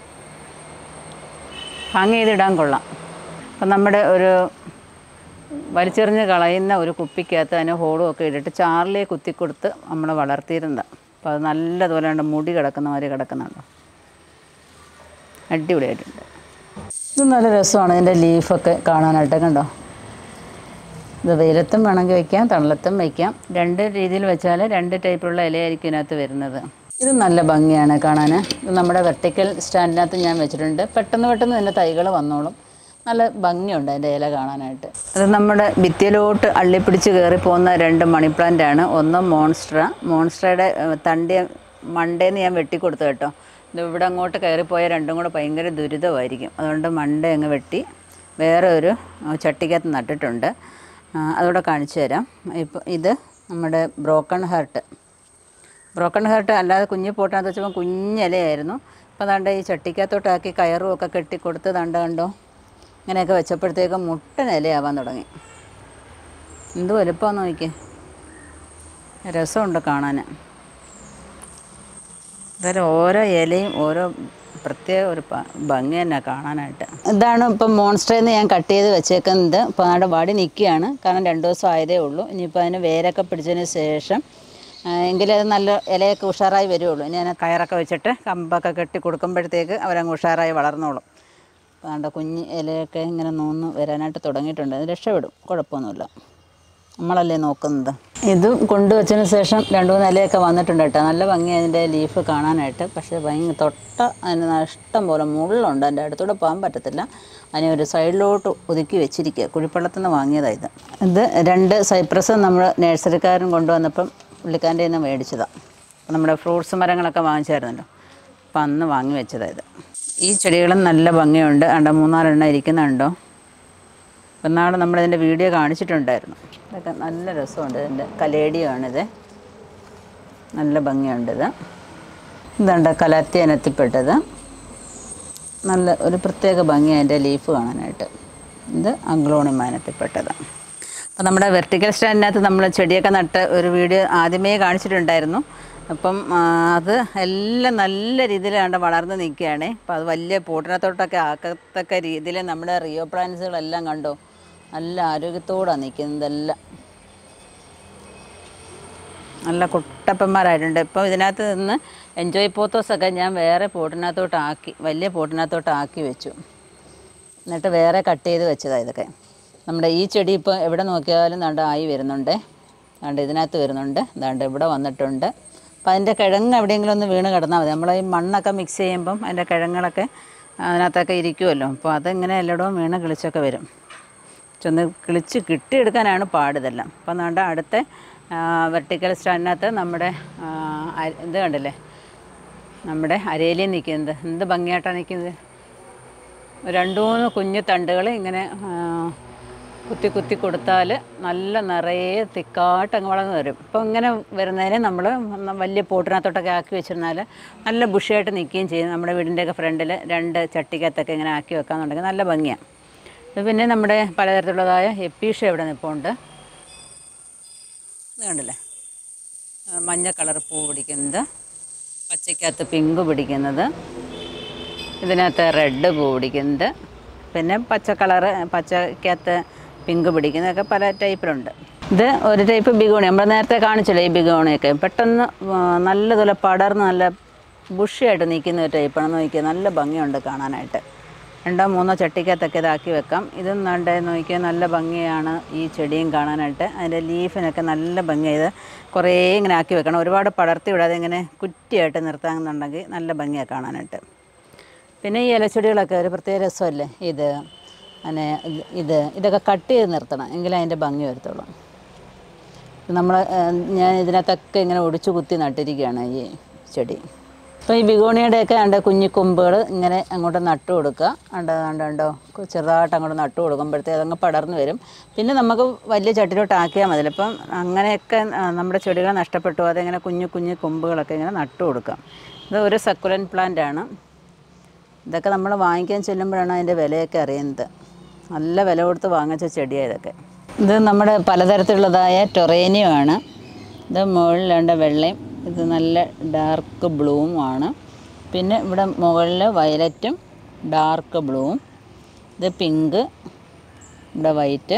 ഹാങ് ചെയ്തിടാൻ കൊള്ളാം അപ്പം നമ്മുടെ ഒരു വലിച്ചെറിഞ്ഞ് കളയുന്ന ഒരു കുപ്പിക്കകത്ത് അതിന് ഹോളും ഒക്കെ ഇട്ടിട്ട് ചാറിലേ കുത്തിക്കൊടുത്ത് നമ്മൾ വളർത്തിയിരുന്നതാണ് അപ്പോൾ അത് നല്ലതുപോലെ ഉണ്ട് മുടി കിടക്കുന്ന മാതിരി കിടക്കുന്നുണ്ടോ അടിപൊളിയായിട്ടുണ്ട് ഇത് നല്ല രസമാണ് ഇതിൻ്റെ ലീഫൊക്കെ കാണാനായിട്ട് കണ്ടോ ഇത് വെയിലത്തും വേണമെങ്കിൽ വയ്ക്കാം തണലത്തും വയ്ക്കാം രണ്ട് രീതിയിൽ വെച്ചാൽ രണ്ട് ടൈപ്പിലുള്ള ഇലയായിരിക്കും ഇതിനകത്ത് വരുന്നത് ഇത് നല്ല ഭംഗിയാണ് കാണാൻ ഇത് നമ്മുടെ വെർട്ടിക്കൽ സ്റ്റാൻഡിനകത്ത് ഞാൻ വെച്ചിട്ടുണ്ട് പെട്ടെന്ന് പെട്ടെന്ന് ഇതിൻ്റെ തൈകൾ വന്നോളും നല്ല ഭംഗിയുണ്ട് അതിൻ്റെ ഇല കാണാനായിട്ട് അത് നമ്മുടെ ഭിത്തിയിലോട്ട് അള്ളിപ്പിടിച്ച് കയറി പോകുന്ന രണ്ട് മണി പ്ലാന്റ് ആണ് ഒന്ന് മോൺസ്ട്ര മോൺസ്ട്രയുടെ ഏഹ്, തണ്ടി മണ്ടേന്ന് ഞാൻ വെട്ടിക്കൊടുത്തു കേട്ടോ ഇത് ഇവിടെ അങ്ങോട്ട് കയറിപ്പോയാൽ രണ്ടും കൂടെ ഭയങ്കര ദുരിതമായിരിക്കും അതുകൊണ്ട് മണ്ട അങ്ങ് വെട്ടി വേറെ ഒരു ആ, ചട്ടിക്കകത്ത് നട്ടിട്ടുണ്ട് ആ, അതൂടെ കാണിച്ചു തരാം ഇപ്പോൾ ഇത് നമ്മുടെ ബ്രോക്കൺ ഹാർട്ട് ബ്രോക്കൺ ഹാർട്ട് അല്ലാതെ കുഞ്ഞ് പോട്ടിനകത്ത് വെച്ചപ്പോൾ കുഞ്ഞിലയായിരുന്നു അപ്പോൾ ദാണ്ട് ഈ ചട്ടിക്കകത്തോട്ടാക്കി കയറും ഒക്കെ കെട്ടിക്കൊടുത്ത് ദാണ്ട് കണ്ടോ ഇങ്ങനെയൊക്കെ വെച്ചപ്പോഴത്തേക്ക് മുട്ടൻ ഇലയാവാൻ തുടങ്ങി എന്ത് വലുപ്പമാണെന്ന് നോക്കിയേ രസമുണ്ട് കാണാൻ അതായത് ഓരോ ഇലയും ഓരോ പ്രത്യേക ഒരു പ- ഭംഗി തന്നെ കാണാനായിട്ട് ഇതാണ് ഇപ്പം മോൺസ്റ്ററിൽ നിന്ന് ഞാൻ കട്ട് ചെയ്ത് വെച്ചേക്കുന്നത് ഇപ്പോൾ അവിടെ വാടി നിൽക്കുകയാണ് കാരണം രണ്ട് ദിവസം ആയതേ ഉള്ളൂ ഇനിയിപ്പോൾ അതിന് വേരൊക്കെ പിടിച്ചതിന് ശേഷം ആ, എങ്കിലേ അത് നല്ല ഇലയൊക്കെ ഉഷാറായി വരുള്ളൂ ഇനി അതിനെ കയറൊക്കെ വെച്ചിട്ട് കമ്പൊക്കെ കെട്ടി കൊടുക്കുമ്പോഴത്തേക്ക് അവരങ്ങ് ഉഷാറായി വളർന്നോളും വേണ്ട കുഞ്ഞ് ഇലയൊക്കെ ഇങ്ങനെ നോന്ന് വരാനായിട്ട് തുടങ്ങിയിട്ടുണ്ട് അത് രക്ഷപ്പെടും കുഴപ്പമൊന്നുമില്ല നമ്മളല്ലേ നോക്കുന്നത് ഇത് കൊണ്ടുവച്ചതിന് ശേഷം രണ്ട് മൂന്ന് ഇലയൊക്കെ വന്നിട്ടുണ്ട് കേട്ടോ നല്ല ഭംഗി അതിൻ്റെ ലീഫ് കാണാനായിട്ട് പക്ഷേ ഭയങ്കര തൊട്ട അതിന് ഇഷ്ടം പോലെ മുള്ളുണ്ട് അതിൻ്റെ അടുത്തൂടെ പോകാൻ പറ്റത്തില്ല അതിനെ ഒരു സൈഡിലോട്ട് ഒതുക്കി വെച്ചിരിക്കുക കുഴിപ്പള്ളത്തിൽ നിന്ന് വാങ്ങിയതാണ് ഇത് ഇത് രണ്ട് സൈപ്രസ് നമ്മൾ നഴ്സറിക്കാരൻ കൊണ്ടുവന്നപ്പം പുള്ളിക്കാരൻ്റെ നിന്ന് മേടിച്ചതാണ് അപ്പം നമ്മുടെ ഫ്രൂട്ട്സ് മരങ്ങളൊക്കെ വാങ്ങിച്ചായിരുന്നല്ലോ അപ്പം അന്ന് വാങ്ങി വെച്ചതാണ് ഇത് ഈ ചെടികളും നല്ല ഭംഗിയുണ്ട് അണ്ട മൂന്നാലെണ്ണം ഇരിക്കുന്നുണ്ടോ ഇന്നാൾ നമ്മളിതിൻ്റെ വീഡിയോ കാണിച്ചിട്ടുണ്ടായിരുന്നു ഇതൊക്കെ നല്ല രസമുണ്ട് ഇതിൻ്റെ കലേഡിയാണിത് നല്ല ഭംഗിയുണ്ടിത് ഇതുണ്ട് കലാത്തി ഇനത്തിൽപ്പെട്ടത് നല്ല ഒരു പ്രത്യേക ഭംഗി അതിൻ്റെ ലീഫ് കാണാനായിട്ട് ഇത് അഗ്ലോണിമാനത്തിൽപ്പെട്ടതാണ് അപ്പോൾ നമ്മുടെ വെർട്ടിക്കൽ സ്റ്റാൻഡിനകത്ത് നമ്മൾ ചെടിയൊക്കെ നട്ട് ഒരു വീഡിയോ ആദ്യമേ കാണിച്ചിട്ടുണ്ടായിരുന്നു അപ്പം ആ, അത് എല്ലാം നല്ല രീതിയിൽ കണ്ട് വളർന്ന് നിൽക്കുകയാണ് അപ്പോൾ അത് വലിയ പോട്ടിനകത്തോട്ടൊക്കെ ആക്കത്തക്ക രീതിയിൽ നമ്മുടെ റിയോ പ്ലാന്റ്സുകളെല്ലാം കണ്ടോ നല്ല ആരോഗ്യത്തോടാണ് നിൽക്കുന്നതെല്ലാം നല്ല കുട്ടപ്പന്മാരായിട്ടുണ്ട് ഇപ്പോൾ ഇതിനകത്ത് നിന്ന് എൻജോയ് പോത്തോസൊക്കെ ഞാൻ വേറെ പോട്ടിനകത്തോട്ട് ആക്കി വലിയ പോട്ടിനകത്തോട്ട് ആക്കി വെച്ചു എന്നിട്ട് വേറെ കട്ട് ചെയ്ത് വെച്ചതാണ് ഇതൊക്കെ നമ്മുടെ ഈ ചെടി ഇപ്പോൾ എവിടെ നോക്കിയാലും ദാണ്ട് ആയി വരുന്നുണ്ട് ദാണ്ട് ഇതിനകത്ത് വരുന്നുണ്ട് ദാണ്ട് ഇവിടെ വന്നിട്ടുണ്ട് അപ്പോൾ അതിൻ്റെ കിഴങ്ങ് എവിടെയെങ്കിലും ഒന്ന് വീണ് കിടന്നാൽ മതി നമ്മൾ ഈ മണ്ണൊക്കെ മിക്സ് ചെയ്യുമ്പം അതിൻ്റെ കിഴങ്ങുകളൊക്കെ അതിനകത്തൊക്കെ ഇരിക്കുമല്ലോ അപ്പോൾ അതിങ്ങനെ എല്ലായിടവും വീണ് കിളിച്ചൊക്കെ വരും ചെന്ന് കിളിച്ച് കിട്ടിയെടുക്കാനാണ് പാട് ഇതെല്ലാം അപ്പം നമ്മുടെ അടുത്ത വെർട്ടിക്കൽ സ്റ്റാൻഡിനകത്ത് നമ്മുടെ ആ, അര- ഇത് കണ്ടില്ലേ നമ്മുടെ അരയിലയിൽ നിൽക്കുന്നത് എന്ത് ഭംഗിയായിട്ടാണ് നിൽക്കുന്നത് രണ്ട് മൂന്ന് കുഞ്ഞു തണ്ടുകൾ ഇങ്ങനെ ആ, കുത്തി കുത്തി കൊടുത്താൽ നല്ല നിറയെ തിക്കായിട്ട് അങ്ങ് വളർന്ന് വരും ഇപ്പോൾ ഇങ്ങനെ വരുന്നതിന് നമ്മൾ വലിയ പോട്ടിനകത്തോട്ടൊക്കെ ആക്കി വെച്ചിരുന്നാൽ നല്ല ബുഷിയായിട്ട് നിൽക്കുകയും ചെയ്യും നമ്മുടെ വീടിൻ്റെയൊക്കെ ഫ്രണ്ടിൽ രണ്ട് ചട്ടിക്കകത്തൊക്കെ ഇങ്ങനെ ആക്കി വെക്കാന്നുണ്ടെങ്കിൽ നല്ല ഭംഗിയാണ് ഇത് പിന്നെ നമ്മുടെ പലതരത്തിലുള്ളതായ എപ്പീഷ ഇവിടെ നിൽപ്പുണ്ട് ഇത് കണ്ടില്ലേ ആ, മഞ്ഞ കളർ പൂ പിടിക്കുന്നത് പച്ചയ്ക്കകത്ത് പിങ്ക് പിടിക്കുന്നത് ഇതിനകത്ത് റെഡ് പൂ പിടിക്കുന്നത് പിന്നെ പച്ച കളറ് പച്ചക്കകത്ത് പിങ്ക് പിടിക്കുന്നതൊക്കെ പല ടൈപ്പിലുണ്ട് ഇത് ഒരു ടൈപ്പ് ബിഗോണി നമ്മൾ നേരത്തെ കാണിച്ചില്ലേ ഈ ബിഗോണിയൊക്കെ പെട്ടെന്ന് ആ, നല്ലതുപോലെ പടർന്ന് നല്ല ബുഷിയായിട്ട് നിൽക്കുന്ന ഒരു ടൈപ്പാണ് നോക്കിയാൽ നല്ല ഭംഗിയുണ്ട് കാണാനായിട്ട് രണ്ടോ മൂന്നോ ചട്ടിക്കകത്തൊക്കെ ഇതാക്കി വെക്കാം ഇതും നണ്ട് നോക്കിയാൽ നല്ല ഭംഗിയാണ് ഈ ചെടിയും കാണാനായിട്ട് അതിൻ്റെ ലീഫിനൊക്കെ നല്ല ഭംഗിയാണ് ഇത് കുറേ ഇങ്ങനെ ആക്കി വെക്കണം ഒരുപാട് പടർത്തി വിടാതെ ഇങ്ങനെ കുറ്റിയായിട്ട് നിർത്താമെന്നുണ്ടെങ്കിൽ നല്ല ഭംഗിയാണ് കാണാനായിട്ട് പിന്നെ ഈ ഇലച്ചെടികളൊക്കെ ഒരു പ്രത്യേക രസമല്ലേ ഇത് അങ്ങനെ ഇത് ഇത് ഇതൊക്കെ കട്ട് ചെയ്ത് നിർത്തണം എങ്കിലേ അതിൻ്റെ ഭംഗി വരത്തുള്ളൂ നമ്മൾ ഞാൻ ഇതിനകത്തൊക്കെ ഇങ്ങനെ ഒടിച്ചു കുത്തി നട്ടിരിക്കുകയാണ് ഈ ചെടി അപ്പോൾ ഈ ബിഗോണിയുടെയൊക്കെ കണ്ട കുഞ്ഞിക്കൊമ്പുകൾ ഇങ്ങനെ അങ്ങോട്ട് നട്ടു കൊടുക്കുക കണ്ടോ കണ്ടോ കണ്ടോ ചെറുതായിട്ട് അങ്ങോട്ട് നട്ടു കൊടുക്കുമ്പോഴത്തേ അതങ്ങ് പടർന്നു വരും പിന്നെ നമുക്ക് വലിയ ചട്ടിലോട്ട് ആക്കിയാൽ മതി അപ്പം അങ്ങനെയൊക്കെ ആ, നമ്മുടെ ചെടികൾ നഷ്ടപ്പെട്ടു അതിങ്ങനെ കുഞ്ഞു കുഞ്ഞു കൊമ്പുകളൊക്കെ ഇങ്ങനെ നട്ടു കൊടുക്കാം ഇത് ഒരു സക്കുലൻ പ്ലാന്റ് ആണ് ഇതൊക്കെ നമ്മൾ വാങ്ങിക്കാൻ ചെല്ലുമ്പോഴാണ് അതിൻ്റെ വിലയൊക്കെ അറിയുന്നത് നല്ല വില കൊടുത്ത് വാങ്ങിച്ച ചെടിയാണ് ഇതൊക്കെ ഇത് നമ്മുടെ പലതരത്തിലുള്ളതായ ടൊറേനിയം ആണ് ഇത് മുകളിലുണ്ട് വെള്ളയും ഇത് നല്ല ഡാർക്ക് ബ്ലൂവും ആണ് പിന്നെ ഇവിടെ മുകളിൽ വയലറ്റും ഡാർക്ക് ബ്ലൂവും ഇത് പിങ്ക് ഇവിടെ വൈറ്റ്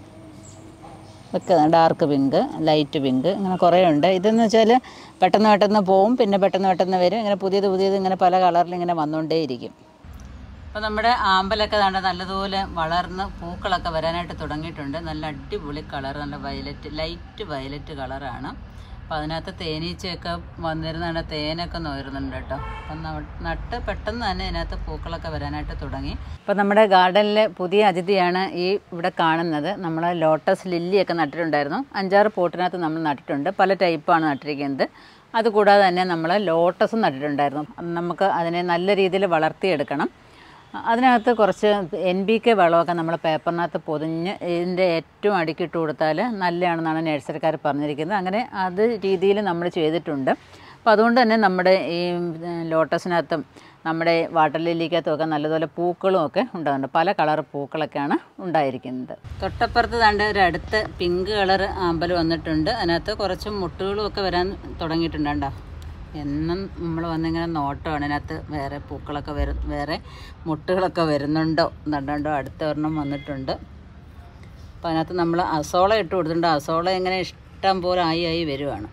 ഒക്കെ ഡാർക്ക് പിങ്ക് ലൈറ്റ് പിങ്ക് ഇങ്ങനെ കുറേ ഉണ്ട് ഇതെന്ന് വെച്ചാൽ പെട്ടെന്ന് പെട്ടെന്ന് പോവും പിന്നെ പെട്ടെന്ന് പെട്ടെന്ന് വരും ഇങ്ങനെ പുതിയത് പുതിയത് ഇങ്ങനെ പല കളറിൽ ഇങ്ങനെ വന്നുകൊണ്ടേയിരിക്കും അപ്പോൾ നമ്മുടെ ആമ്പലൊക്കെ ദാണ്ട നല്ലതുപോലെ വളർന്ന് പൂക്കളൊക്കെ വരാനായിട്ട് തുടങ്ങിയിട്ടുണ്ട് നല്ല അടിപൊളി കളർ നല്ല വയലറ്റ് ലൈറ്റ് വയലറ്റ് കളറാണ് അപ്പോൾ അതിനകത്ത് തേനീച്ചയൊക്കെ വന്നിരുന്നാണ് തേനൊക്കെ നോരുന്നുണ്ട് കേട്ടോ അപ്പം ന- നട്ട് പെട്ടെന്ന് തന്നെ ഇതിനകത്ത് പൂക്കളൊക്കെ വരാനായിട്ട് തുടങ്ങി അപ്പോൾ നമ്മുടെ ഗാർഡനിലെ പുതിയ അതിഥിയാണ് ഈ ഇവിടെ കാണുന്നത് നമ്മൾ ലോട്ടസ് ലില്ലിയൊക്കെ നട്ടിട്ടുണ്ടായിരുന്നു അഞ്ചാറ് പോട്ടിനകത്ത് നമ്മൾ നട്ടിട്ടുണ്ട് പല ടൈപ്പാണ് നട്ടിരിക്കുന്നത് അതുകൂടാതെ തന്നെ നമ്മൾ ലോട്ടസും നട്ടിട്ടുണ്ടായിരുന്നു നമുക്ക് അതിനെ നല്ല രീതിയിൽ വളർത്തിയെടുക്കണം അതിനകത്ത് കുറച്ച് എൻ ബി കെ വളമൊക്കെ നമ്മൾ പേപ്പറിനകത്ത് പൊതിഞ്ഞ് ഇതിൻ്റെ ഏറ്റവും അടിക്കിട്ട് കൊടുത്താൽ നല്ലതാണെന്നാണ് നഴ്സറിക്കാർ പറഞ്ഞിരിക്കുന്നത് അങ്ങനെ അത് രീതിയിൽ നമ്മൾ ചെയ്തിട്ടുണ്ട് അപ്പോൾ അതുകൊണ്ട് തന്നെ നമ്മുടെ ഈ ലോട്ടസിനകത്തും നമ്മുടെ വാട്ടർ ലില്ലിക്കകത്തും ഒക്കെ നല്ലതുപോലെ പൂക്കളും ഒക്കെ ഉണ്ടാകുന്നുണ്ട് പല കളർ പൂക്കളൊക്കെയാണ് ഉണ്ടായിരിക്കുന്നത് തൊട്ടപ്പുറത്ത് താണ്ട് ഒരു അടുത്ത് പിങ്ക് കളർ ആമ്പൽ വന്നിട്ടുണ്ട് അതിനകത്ത് കുറച്ച് മുട്ടുകളും ഒക്കെ വരാൻ തുടങ്ങിയിട്ടുണ്ട് കണ്ടോ എന്നും നമ്മൾ വന്നിങ്ങനെ നോട്ടമാണ് അതിനകത്ത് വേറെ പൂക്കളൊക്കെ വരും വേറെ മുട്ടുകളൊക്കെ വരുന്നുണ്ടോ എന്നുണ്ടോ അടുത്ത ഒരെണ്ണം വന്നിട്ടുണ്ട് അപ്പോൾ അതിനകത്ത് നമ്മൾ അസോള ഇട്ട് കൊടുത്തിട്ടുണ്ട് അസോള ഇങ്ങനെ ഇഷ്ടം പോലെ ആയി ആയി വരുവാണ്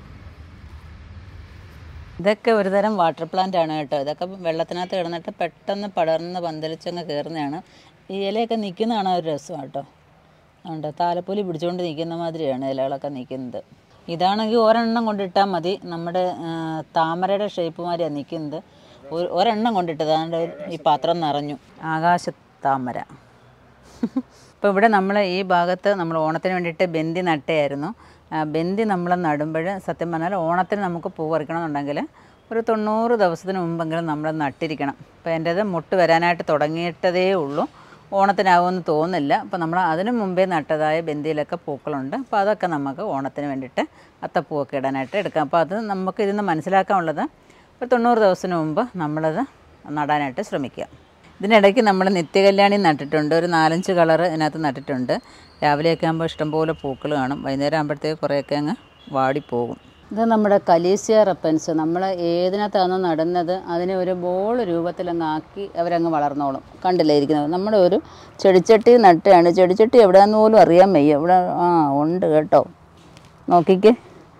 ഇതൊക്കെ ഒരുതരം വാട്ടർ പ്ലാന്റ് ആണ് കേട്ടോ ഇതൊക്കെ വെള്ളത്തിനകത്ത് കിടന്നിട്ട് പെട്ടെന്ന് പടർന്ന് പന്തലിച്ചങ്ങ് കയറുന്നതാണ് ഈ ഇലയൊക്കെ നിൽക്കുന്നതാണ് ഒരു രസം കേട്ടോ ഉണ്ട് താലപ്പൊലി പിടിച്ചുകൊണ്ട് നിൽക്കുന്ന മാതിരിയാണ് ഇലകളൊക്കെ നിൽക്കുന്നത് ഇതാണെങ്കിൽ ഒരെണ്ണം കൊണ്ടിട്ടാൽ മതി നമ്മുടെ ആ, താമരയുടെ ഷേപ്പ് മാതിരിയാണ് നിൽക്കുന്നത് ഒരു ഒരെണ്ണം കൊണ്ടിട്ട് അതാണ്ട് ഈ പാത്രം നിറഞ്ഞു ആകാശ താമര ഇപ്പോൾ ഇവിടെ നമ്മൾ ഈ ഭാഗത്ത് നമ്മൾ ഓണത്തിന് വേണ്ടിയിട്ട് ബന്ദി നട്ടയായിരുന്നു ആ, ബന്ദി നമ്മൾ നടുമ്പോൾ സത്യം പറഞ്ഞാൽ ഓണത്തിന് നമുക്ക് പൂ പറിക്കണമെന്നുണ്ടെങ്കിൽ ഒരു തൊണ്ണൂറ് ദിവസത്തിന് മുമ്പെങ്കിലും നമ്മൾ നട്ടിരിക്കണം അപ്പോൾ എൻ്റേത് മുട്ട് വരാനായിട്ട് തുടങ്ങിയിട്ടതേ ഉള്ളൂ ഓണത്തിനാവുമെന്ന് തോന്നുന്നില്ല അപ്പോൾ നമ്മൾ അതിന് മുമ്പേ നട്ടതായ ബന്ദിയിലൊക്കെ പൂക്കളുണ്ട് അപ്പോൾ അതൊക്കെ നമുക്ക് ഓണത്തിന് വേണ്ടിയിട്ട് അത്തപ്പൂവൊക്കെ ഇടാനായിട്ട് എടുക്കാം അപ്പോൾ അത് നമുക്ക് ഇതിൽ നിന്ന് മനസ്സിലാക്കാനുള്ളത് ഒരു തൊണ്ണൂറ് ദിവസത്തിന് മുമ്പ് നമ്മളത് നടാനായിട്ട് ശ്രമിക്കുക ഇതിനിടയ്ക്ക് നമ്മൾ നിത്യകല്യാണി നട്ടിട്ടുണ്ട് ഒരു നാലഞ്ച് കളർ ഇതിനകത്ത് നട്ടിട്ടുണ്ട് രാവിലെയൊക്കെ ആകുമ്പോൾ ഇഷ്ടംപോലെ പൂക്കൾ കാണും വൈകുന്നേരം ആകുമ്പോഴത്തേക്ക് കുറേയൊക്കെ അങ്ങ് വാടിപ്പോകും ഇത് നമ്മുടെ കലീസിയ റപ്പൻസ് നമ്മൾ ഏതിനകത്താണോ നടുന്നത് അതിനെ ഒരു ബോൾ രൂപത്തിലങ്ങ് ആക്കി അവരങ്ങ് വളർന്നോളും കണ്ടില്ലേ ഇരിക്കുന്നത് നമ്മുടെ ഒരു ചെടിച്ചട്ടി നട്ടാണ് ചെടിച്ചട്ടി എവിടെയാന്ന് പോലും അറിയാൻ വയ്യ ഇവിടെ ആ ഉണ്ട് കേട്ടോ നോക്കിക്കേ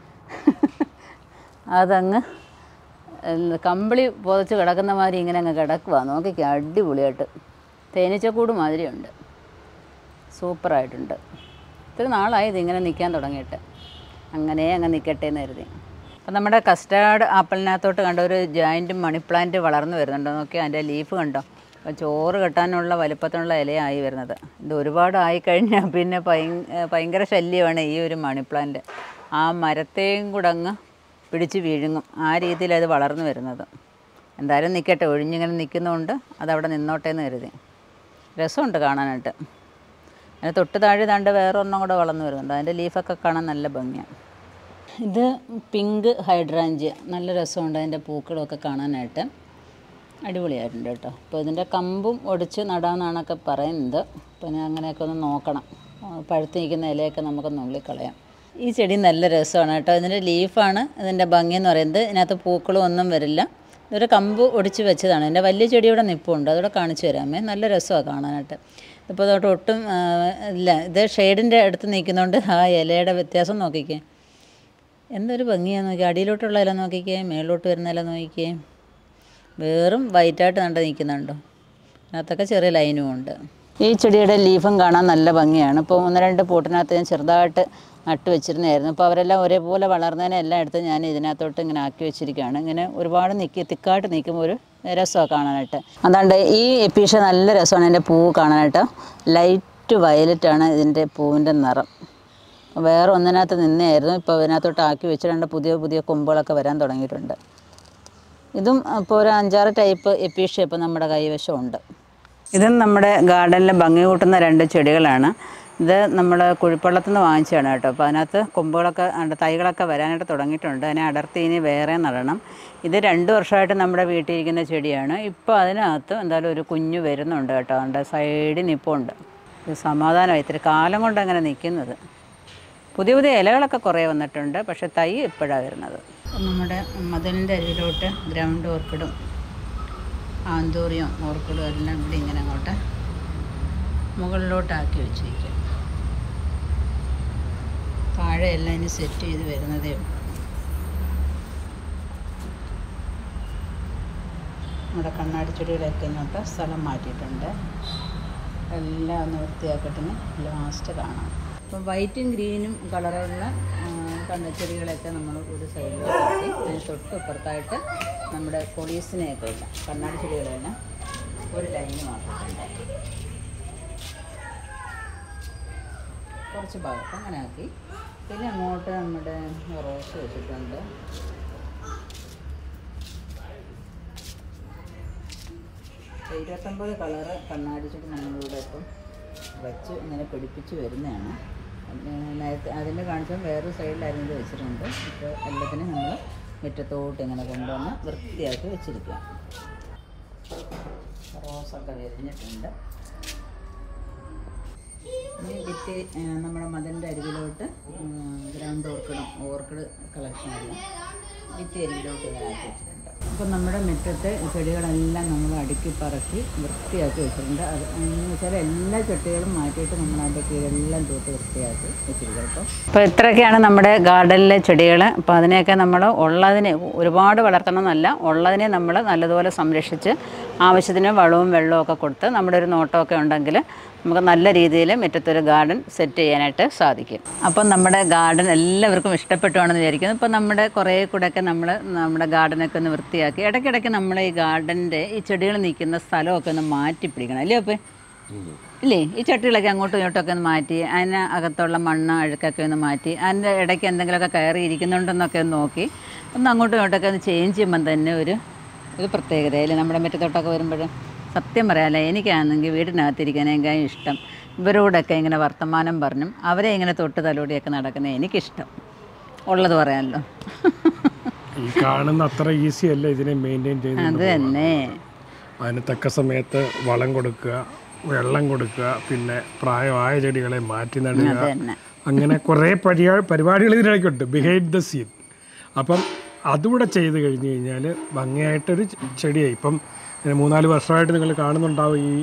അതങ്ങ് എന്ത് കമ്പിളി പുതച്ച് കിടക്കുന്ന മാതിരി ഇങ്ങനെ അങ്ങ് കിടക്കുക നോക്കിക്കേ അടിപൊളിയായിട്ട് തേനീച്ചക്കൂട് മാതിരിയുണ്ട് സൂപ്പറായിട്ടുണ്ട് ഇത്തിരി നാളായി ഇതിങ്ങനെ നിൽക്കാൻ തുടങ്ങിയിട്ട് അങ്ങനെ അങ്ങ് നിൽക്കട്ടെ എന്ന് കരുതി അപ്പം നമ്മുടെ കസ്റ്റാർഡ് ആപ്പിളിനകത്തോട്ട് കണ്ട ഒരു ജോയിൻറ്റ് മണി പ്ലാന്റ് വളർന്നു വരുന്നുണ്ടോ നോക്കി അതിൻ്റെ ലീഫ് കണ്ടോ അപ്പോൾ ചോറ് കെട്ടാനുള്ള വലിപ്പത്തിനുള്ള ഇലയായി വരുന്നത് ഇത് ഒരുപാട് ആയിക്കഴിഞ്ഞാൽ പിന്നെ ഭയ- ഭയങ്കര ശല്യമാണ് ഈ ഒരു മണി പ്ലാന്റ് ആ മരത്തെയും കൂടെ അങ്ങ് പിടിച്ച് വീഴുങ്ങും ആ രീതിയിൽ അത് വളർന്നു വരുന്നത് എന്തായാലും നിൽക്കട്ടെ ഒഴിഞ്ഞിങ്ങനെ നിൽക്കുന്നതുകൊണ്ട് അതവിടെ നിന്നോട്ടെ എന്ന് കരുതി രസമുണ്ട് കാണാനായിട്ട് അതിന് തൊട്ട് താഴെ താണ്ട് വേറെ ഒരെണ്ണം കൂടെ വളർന്നു വരുന്നുണ്ട് അതിൻ്റെ ലീഫൊക്കെ കാണാൻ നല്ല ഭംഗിയാണ് ഇത് പിങ്ക് ഹൈഡ്രാഞ്ചിയ നല്ല രസമുണ്ട് അതിൻ്റെ പൂക്കളൊക്കെ കാണാനായിട്ട് അടിപൊളിയായിട്ടുണ്ട് കേട്ടോ അപ്പോൾ ഇതിൻ്റെ കമ്പും ഒടിച്ച് നടാമെന്നാണൊക്കെ പറയുന്നത് പിന്നെ അങ്ങനെയൊക്കെ ഒന്ന് നോക്കണം ആ, പഴുത്ത് നിൽക്കുന്ന ഇലയൊക്കെ നമുക്ക് നുള്ളിക്കളയാം ഈ ചെടി നല്ല രസമാണ് കേട്ടോ ഇതിൻ്റെ ലീഫാണ് ഇതിൻ്റെ ഭംഗി എന്ന് പറയുന്നത് ഇതിനകത്ത് പൂക്കളും ഒന്നും വരില്ല ഇതൊരു കമ്പ് ഒടിച്ച് വെച്ചതാണ് എൻ്റെ വലിയ ചെടിയുടെ നിപ്പുണ്ട് അതോടെ കാണിച്ചു തരാമേ നല്ല രസമാണ് കാണാനായിട്ട് ഇപ്പോൾ തൊട്ട് ഒട്ടും ആ, ഇല്ല ഇത് ഷെയ്ഡിൻ്റെ അടുത്ത് നിൽക്കുന്നതുകൊണ്ട് ആ ഇലയുടെ വ്യത്യാസം നോക്കിക്കേ എന്തൊരു ഭംഗിയാന്ന് നോക്കി അടിയിലോട്ടുള്ള ഇല നോക്കിക്കേ മേളിലോട്ട് വരുന്ന ഇല നോക്കിക്കേ വേറും വൈറ്റായിട്ട് നണ്ട് നിൽക്കുന്നുണ്ടോ അതിനകത്തൊക്കെ ചെറിയ ലൈനും ഉണ്ട് ഈ ചെടിയുടെ ലീഫും കാണാൻ നല്ല ഭംഗിയാണ് ഇപ്പോൾ ഒന്ന് രണ്ട് പൂട്ടിനകത്ത് ഞാൻ ചെറുതായിട്ട് നട്ട് വെച്ചിരുന്നായിരുന്നു അപ്പോൾ അവരെല്ലാം ഒരേപോലെ വളർന്നതിനെ എല്ലാം എടുത്ത് ഞാൻ ഇതിനകത്തോട്ട് ഇങ്ങനെ ആക്കി വെച്ചിരിക്കുകയാണ് ഇങ്ങനെ ഒരുപാട് നിൽക്കി തിക്കായിട്ട് നിൽക്കുമ്പോൾ ഒരു രസമാണ് കാണാനായിട്ട് അതാണ്ട് ഈ എപ്പീഷ നല്ല രസമാണ് എൻ്റെ പൂവ് കാണാനായിട്ട് ലൈറ്റ് വയലറ്റാണ് ഇതിൻ്റെ പൂവിൻ്റെ നിറം വേറെ ഒന്നിനകത്ത് നിന്നായിരുന്നു ഇപ്പോൾ ഇതിനകത്തോട്ട് ആക്കി വെച്ചിട്ടുണ്ട് പുതിയ പുതിയ കൊമ്പുകളൊക്കെ വരാൻ തുടങ്ങിയിട്ടുണ്ട് ഇതും ഇപ്പോൾ ഒരു അഞ്ചാറ് ടൈപ്പ് എപ്പീഷ്യ ഇപ്പോൾ നമ്മുടെ കൈവശമുണ്ട് ഇതും നമ്മുടെ ഗാർഡനിൽ ഭംഗി കൂട്ടുന്ന രണ്ട് ചെടികളാണ് ഇത് നമ്മൾ കുഴിപ്പള്ളത്തിൽ നിന്ന് വാങ്ങിച്ചതാണ് കേട്ടോ അപ്പോൾ അതിനകത്ത് കൊമ്പുകളൊക്കെ ഉണ്ട് തൈകളൊക്കെ വരാനായിട്ട് തുടങ്ങിയിട്ടുണ്ട് അതിനെ അടർത്തി ഇനി വേറെ നടണം ഇത് രണ്ട് വർഷമായിട്ട് നമ്മുടെ വീട്ടിലിരിക്കുന്ന ചെടിയാണ് ഇപ്പോൾ അതിനകത്ത് എന്തായാലും ഒരു കുഞ്ഞു വരുന്നുണ്ട് കേട്ടോ അതിൻ്റെ സൈഡിൽ നിൽപ്പുണ്ട് ഇത് സമാധാനമായി ഇത്തിരി കാലം കൊണ്ട് അങ്ങനെ നിൽക്കുന്നത് പുതിയ പുതിയ ഇലകളൊക്കെ കുറേ വന്നിട്ടുണ്ട് പക്ഷേ തൈ ഇപ്പോഴാണ് വരുന്നത് നമ്മുടെ മതിലിൻ്റെ അരികിലോട്ട് ഗ്രൗണ്ട് ഓർക്കിഡും ആന്തൂറിയും ഓർക്കിഡും എല്ലാം കൂടി ഇങ്ങനെ അങ്ങോട്ട് മുകളിലോട്ടാക്കി വെച്ചിരിക്കും താഴെ എല്ലാം ഇനി സെറ്റ് ചെയ്ത് വരുന്നതേ ഉള്ളൂ നമ്മുടെ കണ്ണാടി ചെടികളൊക്കെ ഇങ്ങോട്ട് സ്ഥലം മാറ്റിയിട്ടുണ്ട് എല്ലാം ഒന്ന് വൃത്തിയാക്കിയിട്ട് ലാസ്റ്റ് കാണാം അപ്പോൾ വൈറ്റും ഗ്രീനും കളറുള്ള കണ്ണച്ചെടികളൊക്കെ നമ്മൾ ഒരു സൈഡിലോട്ടാക്കി അതിന് തൊട്ട് ഇപ്പുറത്തായിട്ട് നമ്മുടെ കൊളീസിനെയൊക്കെ ഇല്ല കണ്ണാടി ചെടികളെല്ലാം ഒരു ലൈന് മാത്രമുണ്ട് കുറച്ച് ഭാഗത്ത് അങ്ങനെ ആക്കി പിന്നെ അങ്ങോട്ട് നമ്മുടെ റോസ് വെച്ചിട്ടുണ്ട് ഇരുപത്തൊമ്പത് കളറ് കണ്ണാടി ചെടി നമ്മളിവിടെ ഇപ്പം വെച്ച് ഇങ്ങനെ പിടിപ്പിച്ച് വരുന്നതാണ് അതിന് നേരത്തെ അതിൻ്റെ കാണിച്ചാൽ വേറൊരു സൈഡിലായിരുന്നു ഇത് വെച്ചിട്ടുണ്ട് ഇപ്പോൾ എല്ലാത്തിനും നമ്മൾ മുറ്റത്തോട്ട് ഇങ്ങനെ കൊണ്ടുവന്ന് വൃത്തിയാക്കി വെച്ചിരിക്കുക റോസൊക്കെ വിരിഞ്ഞിട്ടുണ്ട് ഇനി വിത്ത് ആ, നമ്മുടെ മതിലിൻ്റെ അരികിലോട്ട് ഗ്രൗണ്ട് ഓർക്കിഡും ഓർക്കിഡ് കളക്ഷനെല്ലാം വിത്ത് അരികിലോട്ട് ഇങ്ങനെ ആക്കി വെച്ചിട്ടുണ്ട് അപ്പം നമ്മുടെ മുറ്റത്തെ ചെടികളെല്ലാം നമ്മൾ അടുക്കി പറക്കി വൃത്തിയാക്കി വെച്ചിട്ടുണ്ട് അത് എന്ന് വെച്ചാൽ എല്ലാ ചെട്ടികളും മാറ്റിയിട്ട് നമ്മൾ അതിൻ്റെ കീഴെല്ലാം തൂത്ത് വൃത്തിയാക്കി വെച്ചിരിക്കും കേട്ടോ അപ്പോൾ ഇത്രയൊക്കെയാണ് നമ്മുടെ ഗാർഡനിലെ ചെടികൾ അപ്പോൾ അതിനെയൊക്കെ നമ്മൾ ഉള്ളതിനെ ഒരുപാട് വളർത്തണമെന്നല്ല ഉള്ളതിനെ നമ്മൾ നല്ലതുപോലെ സംരക്ഷിച്ച് ആവശ്യത്തിന് വളവും വെള്ളവും ഒക്കെ കൊടുത്ത് നമ്മുടെ ഒരു നോട്ടമൊക്കെ ഉണ്ടെങ്കിൽ നമുക്ക് നല്ല രീതിയിൽ മുറ്റത്തൊരു ഗാർഡൻ സെറ്റ് ചെയ്യാനായിട്ട് സാധിക്കും അപ്പം നമ്മുടെ ഗാർഡൻ എല്ലാവർക്കും ഇഷ്ടപ്പെട്ടുവാണെന്ന് വിചാരിക്കുന്നു ഇപ്പം നമ്മുടെ കുറേ കൂടെയൊക്കെ നമ്മൾ നമ്മുടെ ഗാർഡനൊക്കെ ഒന്ന് വൃത്തിയാക്കി ഇടയ്ക്കിടയ്ക്ക് നമ്മൾ ഈ ഗാർഡൻ്റെ ഈ ചെടികൾ നിൽക്കുന്ന സ്ഥലമൊക്കെ ഒന്ന് മാറ്റി പിടിക്കണം അല്ലേ അപ്പം ഇല്ലേ ഈ ചട്ടികളൊക്കെ അങ്ങോട്ടും ഇങ്ങോട്ടൊക്കെ ഒന്ന് മാറ്റി അതിന് അകത്തുള്ള മണ്ണ് അഴുക്കൊക്കെ ഒന്ന് മാറ്റി അതിൻ്റെ ഇടയ്ക്ക് എന്തെങ്കിലുമൊക്കെ കയറി ഇരിക്കുന്നുണ്ടെന്നൊക്കെ ഒന്ന് നോക്കി ഒന്ന് അങ്ങോട്ടും ഇങ്ങോട്ടൊക്കെ ഒന്ന് ചേഞ്ച് ചെയ്യുമ്പം തന്നെ ഒരു ഒരു പ്രത്യേകതയല്ലേ നമ്മുടെ മുറ്റത്തോട്ടൊക്കെ വരുമ്പോൾ സത്യം പറയാമല്ലോ എനിക്കാണെങ്കിൽ വീടിനകത്തിരിക്കാനേക്കാൾ ഇഷ്ടം ഇവരോടൊക്കെ ഇങ്ങനെ വർത്തമാനം പറഞ്ഞും അവരെ ഇങ്ങനെ തൊട്ട് തലോടിയൊക്കെ നടക്കുന്നത് എനിക്കിഷ്ടം ഉള്ളത് പറയാമല്ലോ ഈ കാണുന്ന അത്ര ഈസി അല്ല ഇതിനെ മെയിൻറ്റെയിൻ ചെയ്ത് അത് തന്നെ അതിന് തക്ക സമയത്ത് വളം കൊടുക്കുക വെള്ളം കൊടുക്കുക പിന്നെ പ്രായമായ ചെടികളെ മാറ്റി നടുക അത് തന്നെ അങ്ങനെ കുറേ പരിപാ പരിപാടികൾ ഇതിനിടയ്ക്കുണ്ട് ബിഹൈൻഡ് ദ സീൻ അപ്പം അതുകൂടെ ചെയ്ത് കഴിഞ്ഞ് കഴിഞ്ഞാൽ ഭംഗിയായിട്ടൊരു ചെ- ചെടിയായി ഇപ്പം ഇങ്ങനെ മൂന്നാല് വർഷമായിട്ട് നിങ്ങൾ കാണുന്നുണ്ടാവും ഈ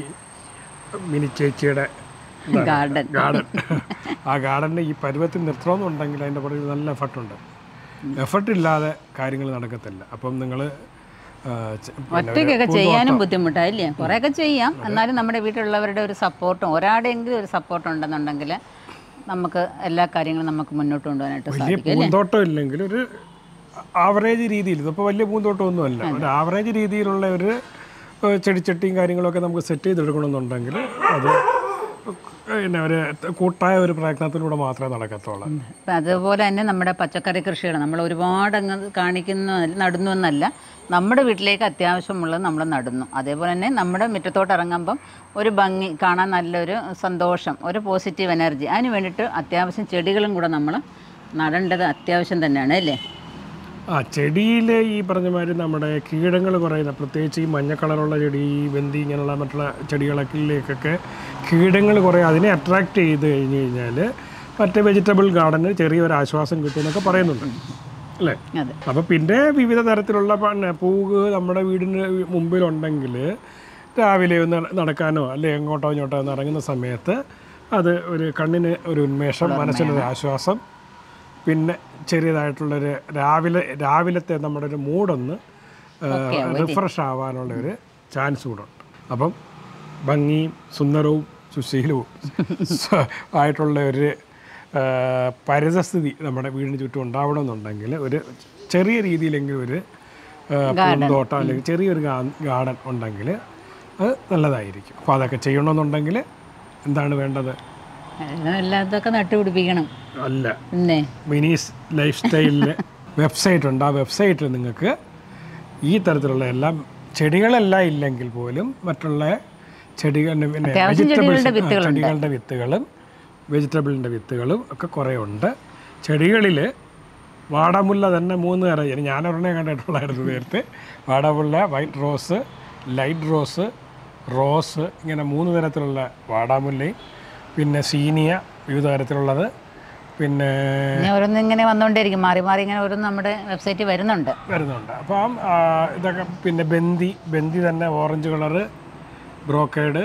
മിനി ചേച്ചിയുടെ ഗാർഡൻ ഗാർഡൻ ആ ഗാർഡനെ ഈ പരുവത്തിൽ നിർത്തണമെന്നുണ്ടെങ്കിൽ അതിൻ്റെ പുറകിൽ നല്ല എഫർട്ടുണ്ട് എഫർട്ട് ഇല്ലാതെ കാര്യങ്ങൾ നടക്കത്തില്ല അപ്പം നിങ്ങൾ ഒറ്റയ്ക്കൊക്കെ ചെയ്യാനും ബുദ്ധിമുട്ടായില്ലേ കുറേയൊക്കെ ചെയ്യാം എന്നാലും നമ്മുടെ വീട്ടിലുള്ളവരുടെ ഒരു സപ്പോർട്ടും ഒരാടെങ്കിലും ഒരു സപ്പോർട്ട് ഉണ്ടെന്നുണ്ടെങ്കിൽ നമുക്ക് എല്ലാ കാര്യങ്ങളും നമുക്ക് മുന്നോട്ട് കൊണ്ടുപോകാനായിട്ട് വലിയ സാധിക്കും പൂന്തോട്ടം ഇല്ലെങ്കിൽ ഒരു ആവറേജ് രീതിയിൽ ഇതിപ്പോൾ വലിയ പൂന്തോട്ടമൊന്നുമല്ല ഒരു ആവറേജ് രീതിയിലുള്ള ഒരു ഏഹ്, ചെടിച്ചട്ടിയും കാര്യങ്ങളൊക്കെ നമുക്ക് സെറ്റ് ചെയ്തെടുക്കണമെന്നുണ്ടെങ്കിൽ അത് പിന്നെ ഒരു കൂട്ടായ ഒരു പ്രയത്നത്തിലൂടെ മാത്രമേ നടക്കത്തുള്ളൂ അപ്പം അതുപോലെ തന്നെ നമ്മുടെ പച്ചക്കറി കൃഷികൾ നമ്മൾ ഒരുപാട് അങ്ങ് കാണിക്കുന്ന നടുന്നു എന്നല്ല നമ്മുടെ വീട്ടിലേക്ക് അത്യാവശ്യമുള്ളത് നമ്മൾ നടുന്നു അതേപോലെ തന്നെ നമ്മുടെ മുറ്റത്തോട്ട് ഇറങ്ങുമ്പം ഒരു ഭംഗി കാണാൻ നല്ലൊരു സന്തോഷം ഒരു പോസിറ്റീവ് എനർജി അതിന് വേണ്ടിയിട്ട് അത്യാവശ്യം ചെടികളും കൂടെ നമ്മൾ നടേണ്ടത് അത്യാവശ്യം തന്നെയാണ് അല്ലേ ആ ചെടിയിൽ ഈ പറഞ്ഞ മാതിരി നമ്മുടെ കീടങ്ങൾ കുറയുന്ന പ്രത്യേകിച്ച് ഈ മഞ്ഞ കളറുള്ള ചെടി ഈ വെന്തി ഇങ്ങനെയുള്ള മറ്റുള്ള ചെടികളിലേക്കൊക്കെ കീടങ്ങൾ കുറേ അതിനെ അട്രാക്റ്റ് ചെയ്ത് കഴിഞ്ഞ് കഴിഞ്ഞാൽ മറ്റേ വെജിറ്റബിൾ ഗാർഡന് ചെറിയൊരു ആശ്വാസം കിട്ടുമെന്നൊക്കെ പറയുന്നുണ്ട് അല്ലേ അതെ അപ്പോൾ പിന്നെ വിവിധ തരത്തിലുള്ള പിന്നെ പൂവ് നമ്മുടെ വീടിന് മുമ്പിലുണ്ടെങ്കിൽ രാവിലെ ഒന്ന് നടക്കാനോ അല്ലെ എങ്ങോട്ടോ ഇങ്ങോട്ടോ ഒന്ന് ഇറങ്ങുന്ന സമയത്ത് അത് ഒരു കണ്ണിന് ഒരു ഉന്മേഷം മനസ്സിനൊരു ആശ്വാസം പിന്നെ ചെറിയതായിട്ടുള്ളൊരു രാവിലെ രാവിലത്തെ നമ്മുടെ ഒരു മൂഡൊന്ന് റിഫ്രഷ് ആവാനുള്ള ഒരു ചാൻസ് കൂടെ ഉണ്ട് അപ്പം ഭംഗിയും സുന്ദരവും സുശീലവും സ- ആയിട്ടുള്ള ഒരു ആ, പരിതസ്ഥിതി നമ്മുടെ വീടിന് ചുറ്റും ഉണ്ടാവണമെന്നുണ്ടെങ്കിൽ ഒരു ചെറിയ രീതിയിലെങ്കിലും ഒരു ആ, പൂന്തോട്ടം അല്ലെങ്കിൽ ചെറിയൊരു ഗാർഡൻ ഉണ്ടെങ്കിൽ അത് നല്ലതായിരിക്കും അപ്പോൾ അതൊക്കെ ചെയ്യണമെന്നുണ്ടെങ്കിൽ എന്താണ് വേണ്ടത് എല്ലാം എല്ലാത്തൊക്കെ നട്ടുപിടിപ്പിക്കണം അല്ല പിന്നെ മിനീസ് ലൈഫ് സ്റ്റൈലിൽ വെബ്സൈറ്റ് ഉണ്ട് ആ വെബ്സൈറ്റിൽ നിങ്ങൾക്ക് ഈ തരത്തിലുള്ള എല്ലാം ചെടികളെല്ലാം ഇല്ലെങ്കിൽ പോലും മറ്റുള്ള ചെടികൾ പിന്നെ അത്യാവശ്യം vegetables, ചെടികളുടെ ആ, വിത്തുകളുണ്ട്. ചെടികളുടെ വിത്തുകളും വെജിറ്റബിളിൻ്റെ വിത്തുകളും ഒക്കെ കുറേ ഉണ്ട് ചെടികളിൽ വാടാമുല്ല തന്നെ മൂന്ന് തരം ഇനി ഞാൻ ഒരെണ്ണേ കണ്ടിട്ടുള്ളായിരുന്നു നേരത്തെ വാടാമുല്ല white rose light rose rose ഇങ്ങനെ മൂന്ന് തരത്തിലുള്ള വാടാമുല്ലയും പിന്നെ സീനിയ വിവിധ തരത്തിലുള്ളത് പിന്നെ പിന്നെ ഓരോന്നും ഇങ്ങനെ വന്നുകൊണ്ടേയിരിക്കും മാറി മാറി ഇങ്ങനെ ഓരോന്ന് നമ്മുടെ വെബ്സൈറ്റിൽ വരുന്നുണ്ട് വരുന്നുണ്ട് അപ്പം ആ, ഇതൊക്കെ പിന്നെ ബന്ദി ബന്ദി തന്നെ ഓറഞ്ച് കളറ് ബ്രോക്കേഡ്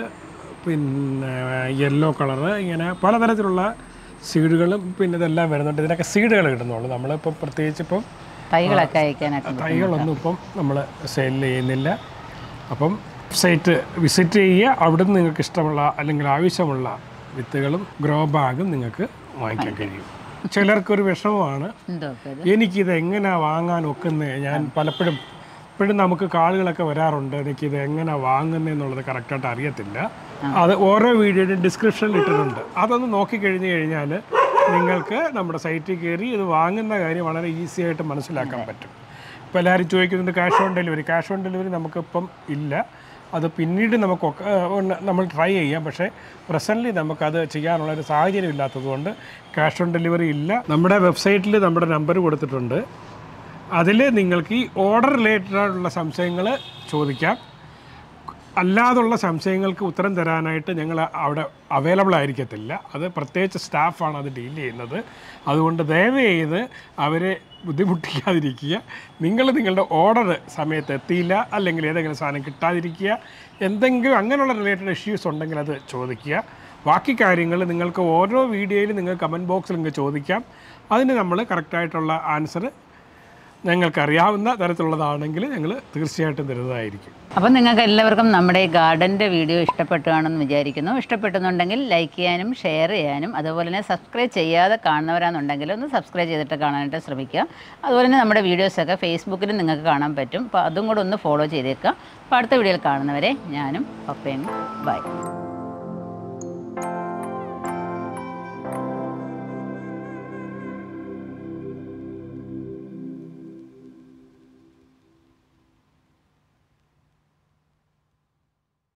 പിന്നെ യെല്ലോ കളറ് ഇങ്ങനെ പലതരത്തിലുള്ള സീഡുകളും പിന്നെ ഇതെല്ലാം വരുന്നുണ്ട് ഇതിനൊക്കെ സീഡുകൾ കിട്ടുന്നുള്ളൂ നമ്മളിപ്പം പ്രത്യേകിച്ച് ഇപ്പം തൈകളൊക്കെ അയക്കാനായിട്ട് തൈകളൊന്നും ഇപ്പം നമ്മൾ സെയിൽ ചെയ്യുന്നില്ല അപ്പം സൈറ്റ് വിസിറ്റ് ചെയ്യുക അവിടുന്ന് നിങ്ങൾക്ക് ഇഷ്ടമുള്ള അല്ലെങ്കിൽ ആവശ്യമുള്ള വിത്തുകളും ഗ്രോ ബാഗും നിങ്ങൾക്ക് വാങ്ങിക്കാൻ കഴിയും ചിലർക്കൊരു വിഷമമാണ് എന്തോ ഇത് എനിക്കിത് എങ്ങനെ വാങ്ങാൻ ഒക്കുന്നത് ഞാൻ പലപ്പോഴും ഇപ്പോഴും നമുക്ക് കാളുകളൊക്കെ വരാറുണ്ട് എനിക്കിത് എങ്ങനെ വാങ്ങുന്നതെന്നുള്ളത് കറക്റ്റായിട്ട് അറിയത്തില്ല അത് ഓരോ വീഡിയോയുടെയും ഡിസ്ക്രിപ്ഷനിൽ ഇട്ടിട്ടുണ്ട് അതൊന്ന് നോക്കിക്കഴിഞ്ഞ് കഴിഞ്ഞാൽ നിങ്ങൾക്ക് നമ്മുടെ സൈറ്റിൽ കയറി ഇത് വാങ്ങുന്ന കാര്യം വളരെ ഈസി ആയിട്ട് മനസ്സിലാക്കാൻ പറ്റും ഇപ്പോൾ എല്ലാവരും ചോദിക്കുന്നുണ്ട് cash on delivery cash on delivery നമുക്കിപ്പം ഇല്ല അത് പിന്നീട് നമുക്ക് ഒക്കെ, ഏഹ്, ഒന്ന് നമ്മൾ ട്രൈ ചെയ്യാം പക്ഷേ പ്രസൻ്റ്ലി നമുക്കത് ചെയ്യാനുള്ള ഒരു സാഹചര്യം ഇല്ലാത്തതുകൊണ്ട് ക്യാഷ് ഓൺ ഡെലിവറി ഇല്ല നമ്മുടെ വെബ്സൈറ്റിൽ നമ്മുടെ നമ്പർ കൊടുത്തിട്ടുണ്ട് അതിൽ നിങ്ങൾക്ക് ഈ ഓർഡർ റിലേറ്റഡ് ആയിട്ടുള്ള സംശയങ്ങൾ ചോദിക്കാം അല്ലാതുള്ള സംശയങ്ങൾക്ക് ഉത്തരം തരാനായിട്ട് ഞങ്ങൾ അവിടെ അവൈലബിൾ ആയിരിക്കത്തില്ല അത് പ്രത്യേകിച്ച് സ്റ്റാഫാണ് അത് ഡീൽ ചെയ്യുന്നത് അതുകൊണ്ട് ദയവ് ചെയ്ത് അവരെ ബുദ്ധിമുട്ടിക്കാതിരിക്കുക നിങ്ങൾ നിങ്ങളുടെ ഓർഡർ സമയത്ത് എത്തിയില്ല അല്ലെങ്കിൽ ഏതെങ്കിലും സാധനം കിട്ടാതിരിക്കുക എന്തെങ്കിലും അങ്ങനെയുള്ള റിലേറ്റഡ് ഇഷ്യൂസ് ഉണ്ടെങ്കിൽ അത് ചോദിക്കുക ബാക്കി കാര്യങ്ങൾ നിങ്ങൾക്ക് ഓരോ വീഡിയോയിലും നിങ്ങൾ കമൻറ്റ് ബോക്സിൽ നിങ്ങൾക്ക് ചോദിക്കാം അതിന് നമ്മൾ കറക്റ്റായിട്ടുള്ള ആൻസർ ഞങ്ങൾക്ക് അറിയാവുന്ന തരത്തിലുള്ളതാണെങ്കിൽ ഞങ്ങൾ തീർച്ചയായിട്ടും തരുന്നതായിരിക്കും അപ്പം നിങ്ങൾക്ക് എല്ലാവർക്കും നമ്മുടെ ഈ ഗാർഡൻ്റെ വീഡിയോ ഇഷ്ടപ്പെട്ടു കാണുമെന്ന് വിചാരിക്കുന്നു ഇഷ്ടപ്പെട്ടെന്നുണ്ടെങ്കിൽ ലൈക്ക് ചെയ്യാനും ഷെയർ ചെയ്യാനും അതുപോലെ തന്നെ സബ്സ്ക്രൈബ് ചെയ്യാതെ കാണുന്നവരാണെന്നുണ്ടെങ്കിൽ ഒന്ന് സബ്സ്ക്രൈബ് ചെയ്തിട്ട് കാണാനായിട്ട് ശ്രമിക്കുക അതുപോലെ തന്നെ നമ്മുടെ വീഡിയോസൊക്കെ ഫേസ്ബുക്കിൽ നിങ്ങൾക്ക് കാണാൻ പറ്റും അപ്പോൾ അതും കൂടെ ഒന്ന് ഫോളോ ചെയ്തേക്കുക അപ്പോൾ അടുത്ത വീഡിയോയിൽ കാണുന്നവരെ ഞാനും പപ്പയും ബൈ